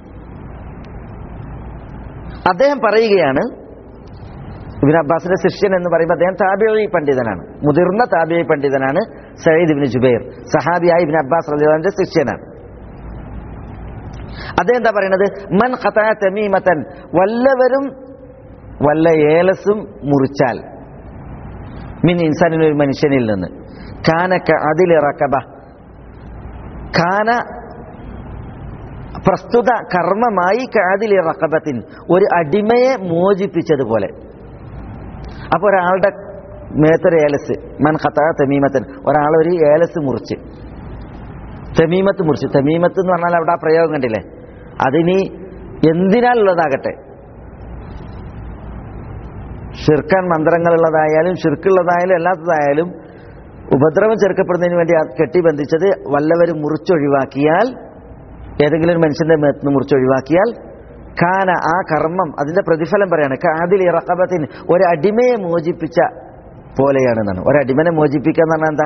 അദ്ദേഹം പറയുകയാണ് ഇബിൻ അബ്ബാസിന്റെ ശിഷ്യൻ എന്ന് പറയുമ്പോൾ അദ്ദേഹം താബിഴി പണ്ഡിതനാണ് മുതിർന്ന താബിഴി പണ്ഡിതനാണ് സയ്യിദ് ബിൻ ജുബൈർ സഹാബിയായ ഇബിൻ അബ്ബാസ് റലി അള്ളാഹുവിന്റെ ശിഷ്യനാണ് അദ്ദേഹം എന്താ പറയുന്നത് മൻ ഖതാ തമീമത്തൻ വല്ലവരും വല്ല ഏലസും മുറിച്ചാൽ മിൻ ഇൻസാനിൽ ഒരു മനുഷ്യനിൽ നിന്ന് കാനക്ക അതിലിറക്കബ കാന പ്രസ്തുത കർമ്മമായി കാതിലി റക്കബത്തിൻ ഒരു അടിമയെ മോചിപ്പിച്ചതുപോലെ അപ്പൊ ഒരാളുടെ മേത്തൊരു ഏലസ് മൻ ഖത്താ തമീമത്തൻ ഒരാൾ ഒരു ഏലസ് മുറിച്ച് തമീമത്ത് മുറിച്ച് തമീമത്ത് എന്ന് പറഞ്ഞാൽ അവിടെ ആ പ്രയോഗം കണ്ടില്ലേ അതിനി എന്തിനാലുള്ളതാകട്ടെ ഷിർക്കാൻ മന്ത്രങ്ങളുള്ളതായാലും ഷിർക്കുള്ളതായാലും അല്ലാത്തതായാലും ഉപദ്രവം ചെറുക്കപ്പെടുന്നതിന് വേണ്ടി ആ കെട്ടി ബന്ധിച്ചത് വല്ലവരും മുറിച്ചൊഴിവാക്കിയാൽ ഏതെങ്കിലും ഒരു മനുഷ്യന്റെ മേത്തുനിന്ന് മുറിച്ചൊഴിവാക്കിയാൽ കാന ആ കർമ്മം അതിന്റെ പ്രതിഫലം പറയാണ് കാതിൽ ഇറക്കബത്തിന് ഒരു അടിമയെ മോചിപ്പിച്ച പോലെയാണെന്നാണ് ഒരടിമനെ മോചിപ്പിക്കുക എന്ന് പറഞ്ഞാൽ എന്താ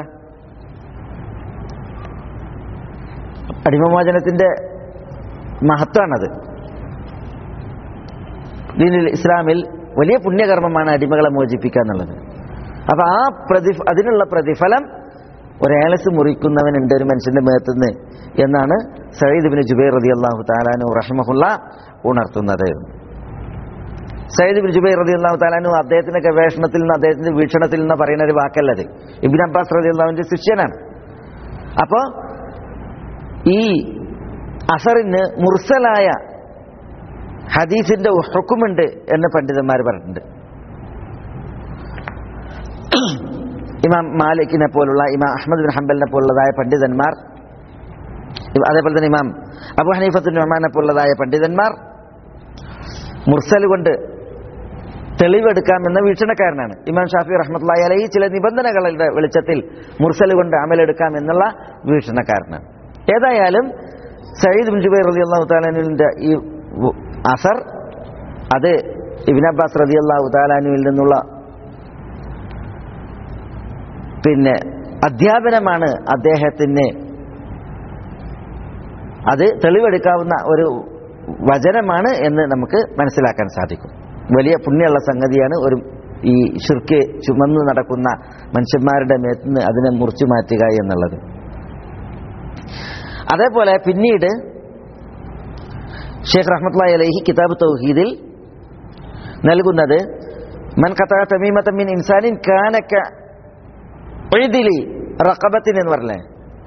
അടിമമോചനത്തിന്റെ മഹത്വമാണത് ദീനിൽ ഇസ്ലാമിൽ വലിയ പുണ്യകർമ്മമാണ് അടിമകളെ മോചിപ്പിക്കുക എന്നുള്ളത് അപ്പൊ ആ പ്രതിഫ അതിനുള്ള പ്രതിഫലം ഒരേലസ് മുറിക്കുന്നവനുണ്ട് ഒരു മനുഷ്യന്റെ മേത്തുനിന്ന് എന്നാണ് സയ്യിദ് ബിൻ ജുബൈർ റതി അള്ളാഹു താലാനു റഹ്മഹുല്ല ഉണർത്തുന്നത് സയ്യിദ് ബിൻ ജുബൈർ റതി അള്ളാഹു താലാനു അദ്ദേഹത്തിന്റെ ഗവേഷണത്തിൽ നിന്ന് അദ്ദേഹത്തിന്റെ വീക്ഷണത്തിൽ നിന്ന് പറയുന്ന ഒരു വാക്കല്ലത് ഇബിൻ അബ്ബാസ് റതി അള്ളാഹുവിന്റെ ശിഷ്യനാണ് അപ്പോ ഈ അസറിന് മുർസലായ ഹദീസിന്റെ ഹുക്കുമുണ്ട് എന്ന് പണ്ഡിതന്മാർ പറഞ്ഞിട്ടുണ്ട് ഇമാം മാലിക്കിനെ പോലുള്ള ഇമാം അഹമ്മദ് ബിൻ ഹംബലിനെ പോലുള്ളതായ പണ്ഡിതന്മാർ അതേപോലെ തന്നെ ഇമാം അബു ഹനീഫത്തുൻ റഹ്മാനെ പോലുള്ളതായ പണ്ഡിതന്മാർ മുർസൽ കൊണ്ട് തെളിവെടുക്കാമെന്ന വീക്ഷണക്കാരനാണ് ഇമാം ഷാഫി റഹ്മത്തുള്ളി അലൈഹി ചില നിബന്ധനകളുടെ വെളിച്ചത്തിൽ മുർസൽ കൊണ്ട് അമലെടുക്കാം എന്നുള്ള വീക്ഷണക്കാരനാണ് ഏതായാലും സയ്യിദ് ബിൻ ജുബൈർ റതി അള്ളാഹു താലാനുവിന്റെ ഈ അസർ അത് ഇബിൻ അബ്ബാസ് റതി അള്ളാഹു താലാനുവിൽ നിന്നുള്ള പിന്നെ അധ്യാപനമാണ് അദ്ദേഹത്തിന് അത് തെളിവെടുക്കാവുന്ന ഒരു വചനമാണ് എന്ന് നമുക്ക് മനസ്സിലാക്കാൻ സാധിക്കും വലിയ പുണ്യമുള്ള സംഗതിയാണ് ഒരു ഈ ഷിർക്ക് ചുമന്ന് നടക്കുന്ന മനുഷ്യന്മാരുടെ മേത്തുനിന്ന് അതിനെ മുറിച്ചു മാറ്റുക എന്നുള്ളത് അതേപോലെ പിന്നീട് ഷേഖ് റഹ്മത്ത് അലൈഹി കിതാബ് തൗഹീദിൽ നൽകുന്നത് മൻ കത്താ തമീമത്തമ്മിൻ ഇൻസാനിൻ കാനക്ക ഒഴുതിലി റക്കബത്തിൻ എന്ന് പറഞ്ഞേ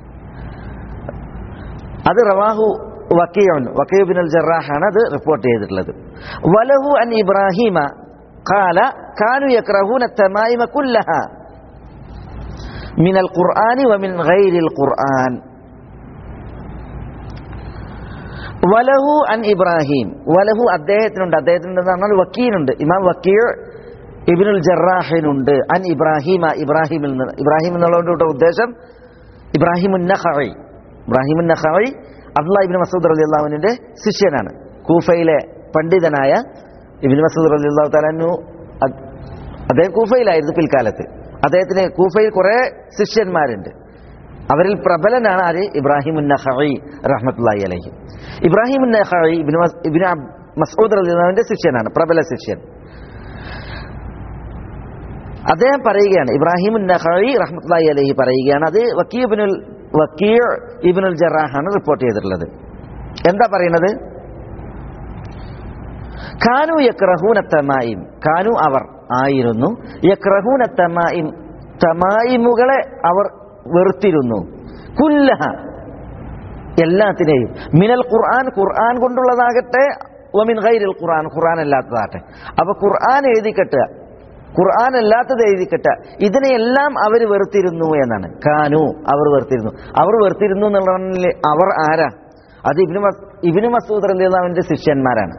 അത് റവാഹു വക്കീഉൻ വക്കീ ബിൻ അൽ ജറാഹാണ് അത് റിപ്പോർട്ട് ചെയ്തിട്ടുള്ളത് വലഹു അൻ ഇബ്രാഹിമ قال كانوا يكرهون التمائم كلها من القرآن ومن غير القرآن വലഹു അൻ ഇബ്രാഹിം വലഹു അദ്ദേഹത്തിനുണ്ട് അദ്ദേഹത്തിനുണ്ട് എന്ന് പറഞ്ഞാൽ വക്കീലുണ്ട് ഇമാം വക്കീർ ഇബിനുൽ ജറാഹിനുണ്ട് അൻ ഇബ്രാഹിം ഇബ്രാഹിമിൽ നിന്ന് ഇബ്രാഹിം എന്നുള്ളതുകൊണ്ട് ഉദ്ദേശം ഇബ്രാഹിം നഖി ഇബ്രാഹിം നഖി അബ്ദുള്ള ഇബിൻ മസൂദ് അലി അള്ളാഹുവിന്റെ ശിഷ്യനാണ് കൂഫയിലെ പണ്ഡിതനായ ഇബിൻ മസൂദ് അലി അള്ളാഹു തലാനു അദ്ദേഹം കൂഫയിലായിരുന്നു പിൽക്കാലത്ത് അദ്ദേഹത്തിന് കൂഫയിൽ കുറെ ശിഷ്യന്മാരുണ്ട് അവരിൽ പ്രബലനാണ് ആര് ഇബ്രാഹിം നഖി റഹ്മത്തുള്ളി അലഹി ഇബ്രാഹിം നഖി ഇബിൻ ഇബിൻ മസൂദ് അലി അള്ളാഹുവിന്റെ ശിഷ്യനാണ് പ്രബല ശിഷ്യൻ അദ്ദേഹം പറയുകയാണ് ഇബ്രാഹിം നഖി റഹ്മത്തുള്ളി അലഹി പറയുകയാണ് അത് വക്കീബിനുൽ വക്കീർ ഇബിനുൽ ജറാഹാണ് റിപ്പോർട്ട് ചെയ്തിട്ടുള്ളത് എന്താ പറയുന്നത് ഖാനു യക്രഹൂന തമായിം ഖാനു അവർ ആയിരുന്നു യക്രഹൂന തമായിം തമായിമുകളെ അവർ വെറുത്തിരുന്നു കുല്ലഹ എല്ലാത്തിനെയും മിനൽ ഖുർആൻ ഖുർആൻ കൊണ്ടുള്ളതാകട്ടെ ഒമിൻ ഗൈരിൽ ഖുർആൻ ഖുർആൻ അല്ലാത്തതാകട്ടെ അപ്പൊ ഖുർആൻ എഴുതിക്കെട്ടുക ഖുർആൻ അല്ലാത്തത് എഴുതിക്കെട്ട ഇതിനെയെല്ലാം അവർ വെറുത്തിരുന്നു എന്നാണ് കാനു അവർ വെറുത്തിരുന്നു അവർ വെറുത്തിരുന്നു എന്നുള്ള അവർ ആരാ അത് ഇബിന് ഇബിന് മസൂദ് റലിയുടെ ശിഷ്യന്മാരാണ്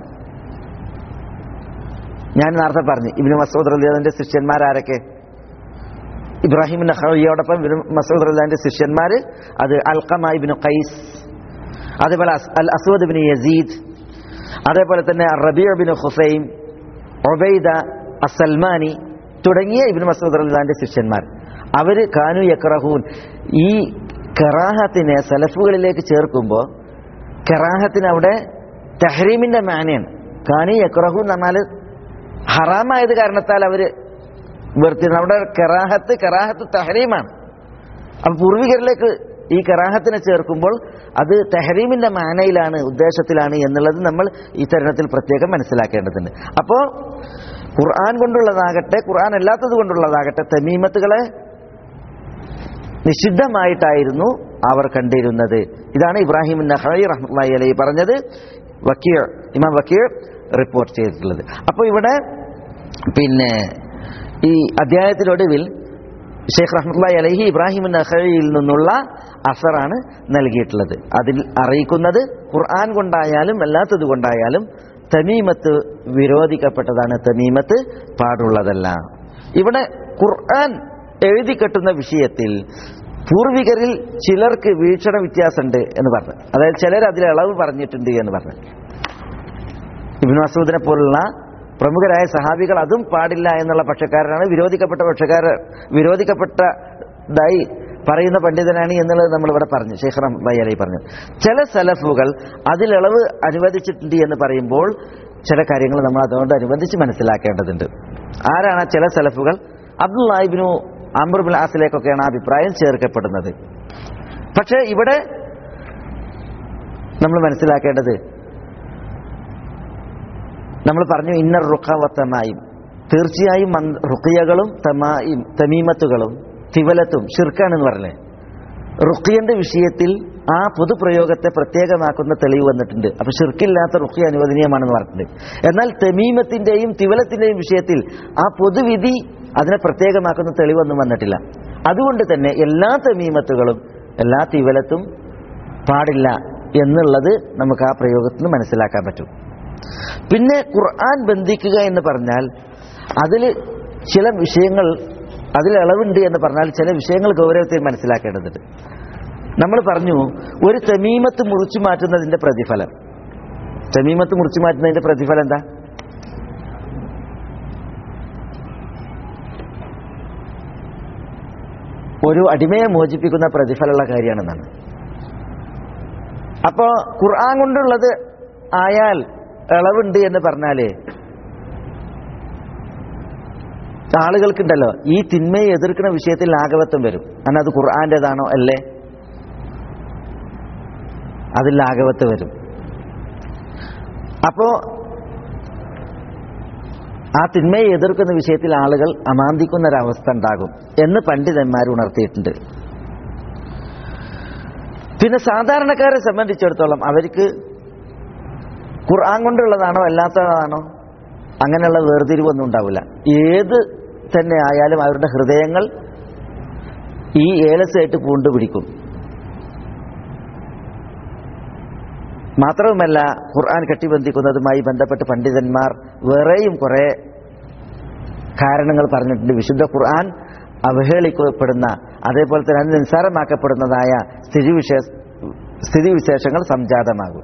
ഞാൻ നേരത്തെ പറഞ്ഞു ഇബിന് മസൂദ് റലിയുടെ ശിഷ്യന്മാരാരൊക്കെ ഇബ്രാഹിം നഖയോടൊപ്പം ഇബിന് മസൂദ് റലിന്റെ ശിഷ്യന്മാര് അത് അൽഖമ ഇബിന് ഖൈസ് അതേപോലെ അൽ അസൂദ് ബിൻ യസീദ് അതേപോലെ തന്നെ റബീർ ബിൻ ഹുസൈൻ ഒബൈദ അസൽമാനി തുടങ്ങിയ ഇബിൻ മസൂദ് അലിന്റെ ശിഷ്യന്മാർ അവര് കാനു യക്രഹൂൻ ഈ കറാഹത്തിനെ സലഫുകളിലേക്ക് ചേർക്കുമ്പോൾ കറാഹത്തിന് അവിടെ തഹ്രീമിന്റെ മാനയാണ് കാനു യക്രഹൂൻ എന്ന് പറഞ്ഞാൽ ഹറാമായത് കാരണത്താൽ അവര് വെറുത്തിരുന്നു അവിടെ കറാഹത്ത് കറാഹത്ത് തഹരീമാണ് അപ്പൊ പൂർവികരിലേക്ക് ഈ കറാഹത്തിനെ ചേർക്കുമ്പോൾ അത് തെഹരീമിന്റെ മാനയിലാണ് ഉദ്ദേശത്തിലാണ് എന്നുള്ളത് നമ്മൾ ഈ തരുണത്തിൽ പ്രത്യേകം മനസ്സിലാക്കേണ്ടതുണ്ട് അപ്പോൾ ഖുർആൻ കൊണ്ടുള്ളതാകട്ടെ ഖുർആൻ അല്ലാത്തത് കൊണ്ടുള്ളതാകട്ടെ തമീമത്തുകളെ നിഷിദ്ധമായിട്ടായിരുന്നു അവർ കണ്ടിരുന്നത് ഇതാണ് ഇബ്രാഹിം നഹി റഹ്മത്തുള്ളി അലൈഹി പറഞ്ഞത് വക്കീർ ഇമാം വക്കീർ റിപ്പോർട്ട് ചെയ്തിട്ടുള്ളത് അപ്പോൾ ഇവിടെ പിന്നെ ഈ അധ്യായത്തിനൊടുവിൽ ഷെയ്ഖ് റഹ്മത്തുള്ളി അലൈഹി ഇബ്രാഹിം നഹയിൽ നിന്നുള്ള അസറാണ് നൽകിയിട്ടുള്ളത് അതിൽ അറിയിക്കുന്നത് ഖുർആൻ കൊണ്ടായാലും അല്ലാത്തത് കൊണ്ടായാലും തമീമത്ത് വിരോധിക്കപ്പെട്ടതാണ് തമീമത്ത് പാടുള്ളതല്ല ഇവിടെ ഖുർആൻ എഴുതി കെട്ടുന്ന വിഷയത്തിൽ പൂർവികരിൽ ചിലർക്ക് വീക്ഷണ വ്യത്യാസമുണ്ട് എന്ന് പറഞ്ഞു അതായത് ചിലർ അതിൽ ഇളവ് പറഞ്ഞിട്ടുണ്ട് എന്ന് പറഞ്ഞു ഇബിൻ മസൂദിനെ പോലുള്ള പ്രമുഖരായ സഹാബികൾ അതും പാടില്ല എന്നുള്ള പക്ഷക്കാരനാണ് വിരോധിക്കപ്പെട്ട പക്ഷക്കാർ വിരോധിക്കപ്പെട്ടതായി പറയുന്ന പണ്ഡിതനാണ് എന്നുള്ളത് നമ്മൾ ഇവിടെ പറഞ്ഞു ഷെയ്ഖ് റഹ്മത്തുള്ളാഹി അലൈഹി പറഞ്ഞു ചില സലഫുകൾ അതിൽ ഇളവ് അനുവദിച്ചിട്ടുണ്ട് എന്ന് പറയുമ്പോൾ ചില കാര്യങ്ങൾ നമ്മൾ അതുകൊണ്ട് അനുബന്ധിച്ച് മനസ്സിലാക്കേണ്ടതുണ്ട് ആരാണ് ആ ചില സലഫുകൾ അബ്ദുല്ലാഹിബിനു അമർബുൽ ആസിലേക്കൊക്കെയാണ് ആ അഭിപ്രായം ചേർക്കപ്പെടുന്നത് പക്ഷേ ഇവിടെ നമ്മൾ മനസ്സിലാക്കേണ്ടത് നമ്മൾ പറഞ്ഞു ഇന്നർ റുഖാവത്തമായും തീർച്ചയായും റുഖിയകളും തമായും തമീമത്തുകളും തിവലത്തും ഷിർക്കാണെന്ന് പറഞ്ഞേ റുഖിയന്റെ വിഷയത്തിൽ ആ പൊതുപ്രയോഗത്തെ പ്രത്യേകമാക്കുന്ന തെളിവ് വന്നിട്ടുണ്ട് അപ്പൊ ഷിർക്കില്ലാത്ത റുഖി അനുവദനീയമാണെന്ന് പറഞ്ഞിട്ടുണ്ട് എന്നാൽ തെമീമത്തിന്റെയും തിവലത്തിന്റെയും വിഷയത്തിൽ ആ പൊതുവിധി അതിനെ പ്രത്യേകമാക്കുന്ന തെളിവൊന്നും വന്നിട്ടില്ല അതുകൊണ്ട് തന്നെ എല്ലാ തെമീമത്തുകളും എല്ലാ തിവലത്തും പാടില്ല എന്നുള്ളത് നമുക്ക് ആ പ്രയോഗത്തിൽ നിന്ന് മനസ്സിലാക്കാൻ പറ്റും പിന്നെ ഖുർആൻ ബന്ധിക്കുക എന്ന് പറഞ്ഞാൽ അതിൽ ചില വിഷയങ്ങൾ അതിൽ ഇളവുണ്ട് എന്ന് പറഞ്ഞാൽ ചില വിഷയങ്ങൾ ഗൗരവത്തിൽ മനസ്സിലാക്കേണ്ടതുണ്ട് നമ്മൾ പറഞ്ഞു ഒരു തമീമത്ത് മുറിച്ചു മാറ്റുന്നതിന്റെ പ്രതിഫലം തമീമത്ത് മുറിച്ചു മാറ്റുന്നതിന്റെ പ്രതിഫലം എന്താ ഒരു അടിമയെ മോചിപ്പിക്കുന്ന പ്രതിഫലമുള്ള കാര്യമാണെന്നാണ് അപ്പോ ഖുർആൻ കൊണ്ടുള്ളത് ആയാൽ ഇളവുണ്ട് എന്ന് പറഞ്ഞാല് ആളുകൾക്കുണ്ടല്ലോ ഈ തിന്മയെ എതിർക്കുന്ന വിഷയത്തിൽ ലാഘവത്വം വരും കാരണം അത് ഖുർആാന്റേതാണോ അല്ലേ അതിൽ ലാഘവത്വം വരും അപ്പോ ആ തിന്മയെ എതിർക്കുന്ന വിഷയത്തിൽ ആളുകൾ അമാന്തിക്കുന്ന ഒരവസ്ഥ ഉണ്ടാകും എന്ന് പണ്ഡിതന്മാർ ഉണർത്തിയിട്ടുണ്ട് പിന്നെ സാധാരണക്കാരെ സംബന്ധിച്ചിടത്തോളം അവർക്ക് ഖുർആൻ കൊണ്ടുള്ളതാണോ അല്ലാത്തതാണോ അങ്ങനെയുള്ള വേർതിരിവൊന്നും ഉണ്ടാവില്ല ഏത് തന്നെ ആയാലും അവരുടെ ഹൃദയങ്ങൾ ഈ ഏലസായിട്ട് പൂണ്ടുപിടിക്കും മാത്രവുമല്ല ഖുർആൻ കെട്ടിബന്ധിക്കുന്നതുമായി ബന്ധപ്പെട്ട് പണ്ഡിതന്മാർ വേറെയും കുറെ കാരണങ്ങൾ പറഞ്ഞിട്ടുണ്ട് വിശുദ്ധ ഖുർആൻ അവഹേളിക്കപ്പെടുന്ന അതേപോലെ തന്നെ അത് നിസ്സാരമാക്കപ്പെടുന്നതായ സ്ഥിതിവിശേഷ സ്ഥിതിവിശേഷങ്ങൾ സംജാതമാകും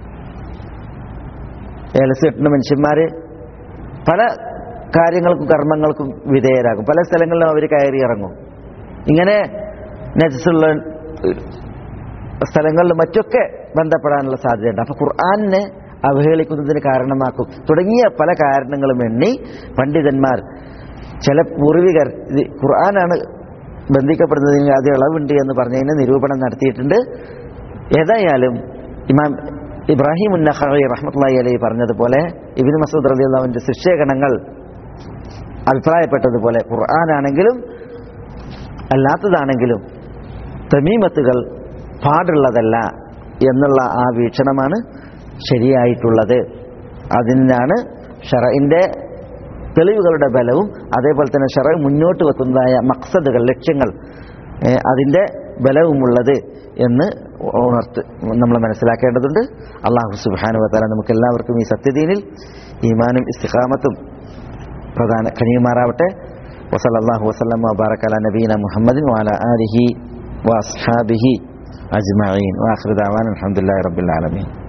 ഏലസ് കെട്ടുന്ന മനുഷ്യന്മാര് പല കാര്യങ്ങൾക്കും കർമ്മങ്ങൾക്കും വിധേയരാകും പല സ്ഥലങ്ങളിലും അവർ കയറി ഇറങ്ങും ഇങ്ങനെ നജസുള്ള സ്ഥലങ്ങളിലും മറ്റൊക്കെ ബന്ധപ്പെടാനുള്ള സാധ്യതയുണ്ട് അപ്പൊ ഖുർആാനിനെ അവഹേളിക്കുന്നതിന് കാരണമാക്കും തുടങ്ങിയ പല കാരണങ്ങളും എണ്ണി പണ്ഡിതന്മാർ ചില പൂർവികർ ഇത് ഖുർആനാണ് ബന്ധിക്കപ്പെടുന്നതിന് അത് ഇളവുണ്ട് എന്ന് പറഞ്ഞതിന് നിരൂപണം നടത്തിയിട്ടുണ്ട് ഏതായാലും ഇമാം ഇബ്രാഹിം ഉന്നഹി റഹ്മത്തുള്ളി അലൈ പറഞ്ഞതുപോലെ ഇബിൻ മസൂദ് റലി അള്ളാവിന്റെ ശിക്ഷകണങ്ങൾ അഭിപ്രായപ്പെട്ടതുപോലെ ഖുർആനാണെങ്കിലും അല്ലാത്തതാണെങ്കിലും തമീമത്തുകൾ പാടുള്ളതല്ല എന്നുള്ള ആ വീക്ഷണമാണ് ശരിയായിട്ടുള്ളത് അതിനാണ് ഷറയിൻ്റെ തെളിവുകളുടെ ബലവും അതേപോലെ തന്നെ ഷറ മുന്നോട്ട് വെക്കുന്നതായ മക്സദുകൾ ലക്ഷ്യങ്ങൾ ഏ, അതിൻ്റെ ബലവുമുള്ളത് എന്ന് ഉണർത്ത് നമ്മൾ മനസ്സിലാക്കേണ്ടതുണ്ട് അള്ളാഹു സുബാനുവത്താല നമുക്ക് എല്ലാവർക്കും ഈ സത്യദീനിൽ ഈമാനും ഇസ്തിഖാമത്തും പ്രധാന കനിയുമാറാവട്ടെ വസലല്ലാഹു വസ്ലം വബാറക് അല നബീന മുഹമ്മദിൻ വാല ആലിഹി വഅസ്ഹാബിഹി അജ്മഈൻ വാഖിറു ദഅവാന അൽഹംദുലില്ലാഹി റബ്ബിൽ ആലമീൻ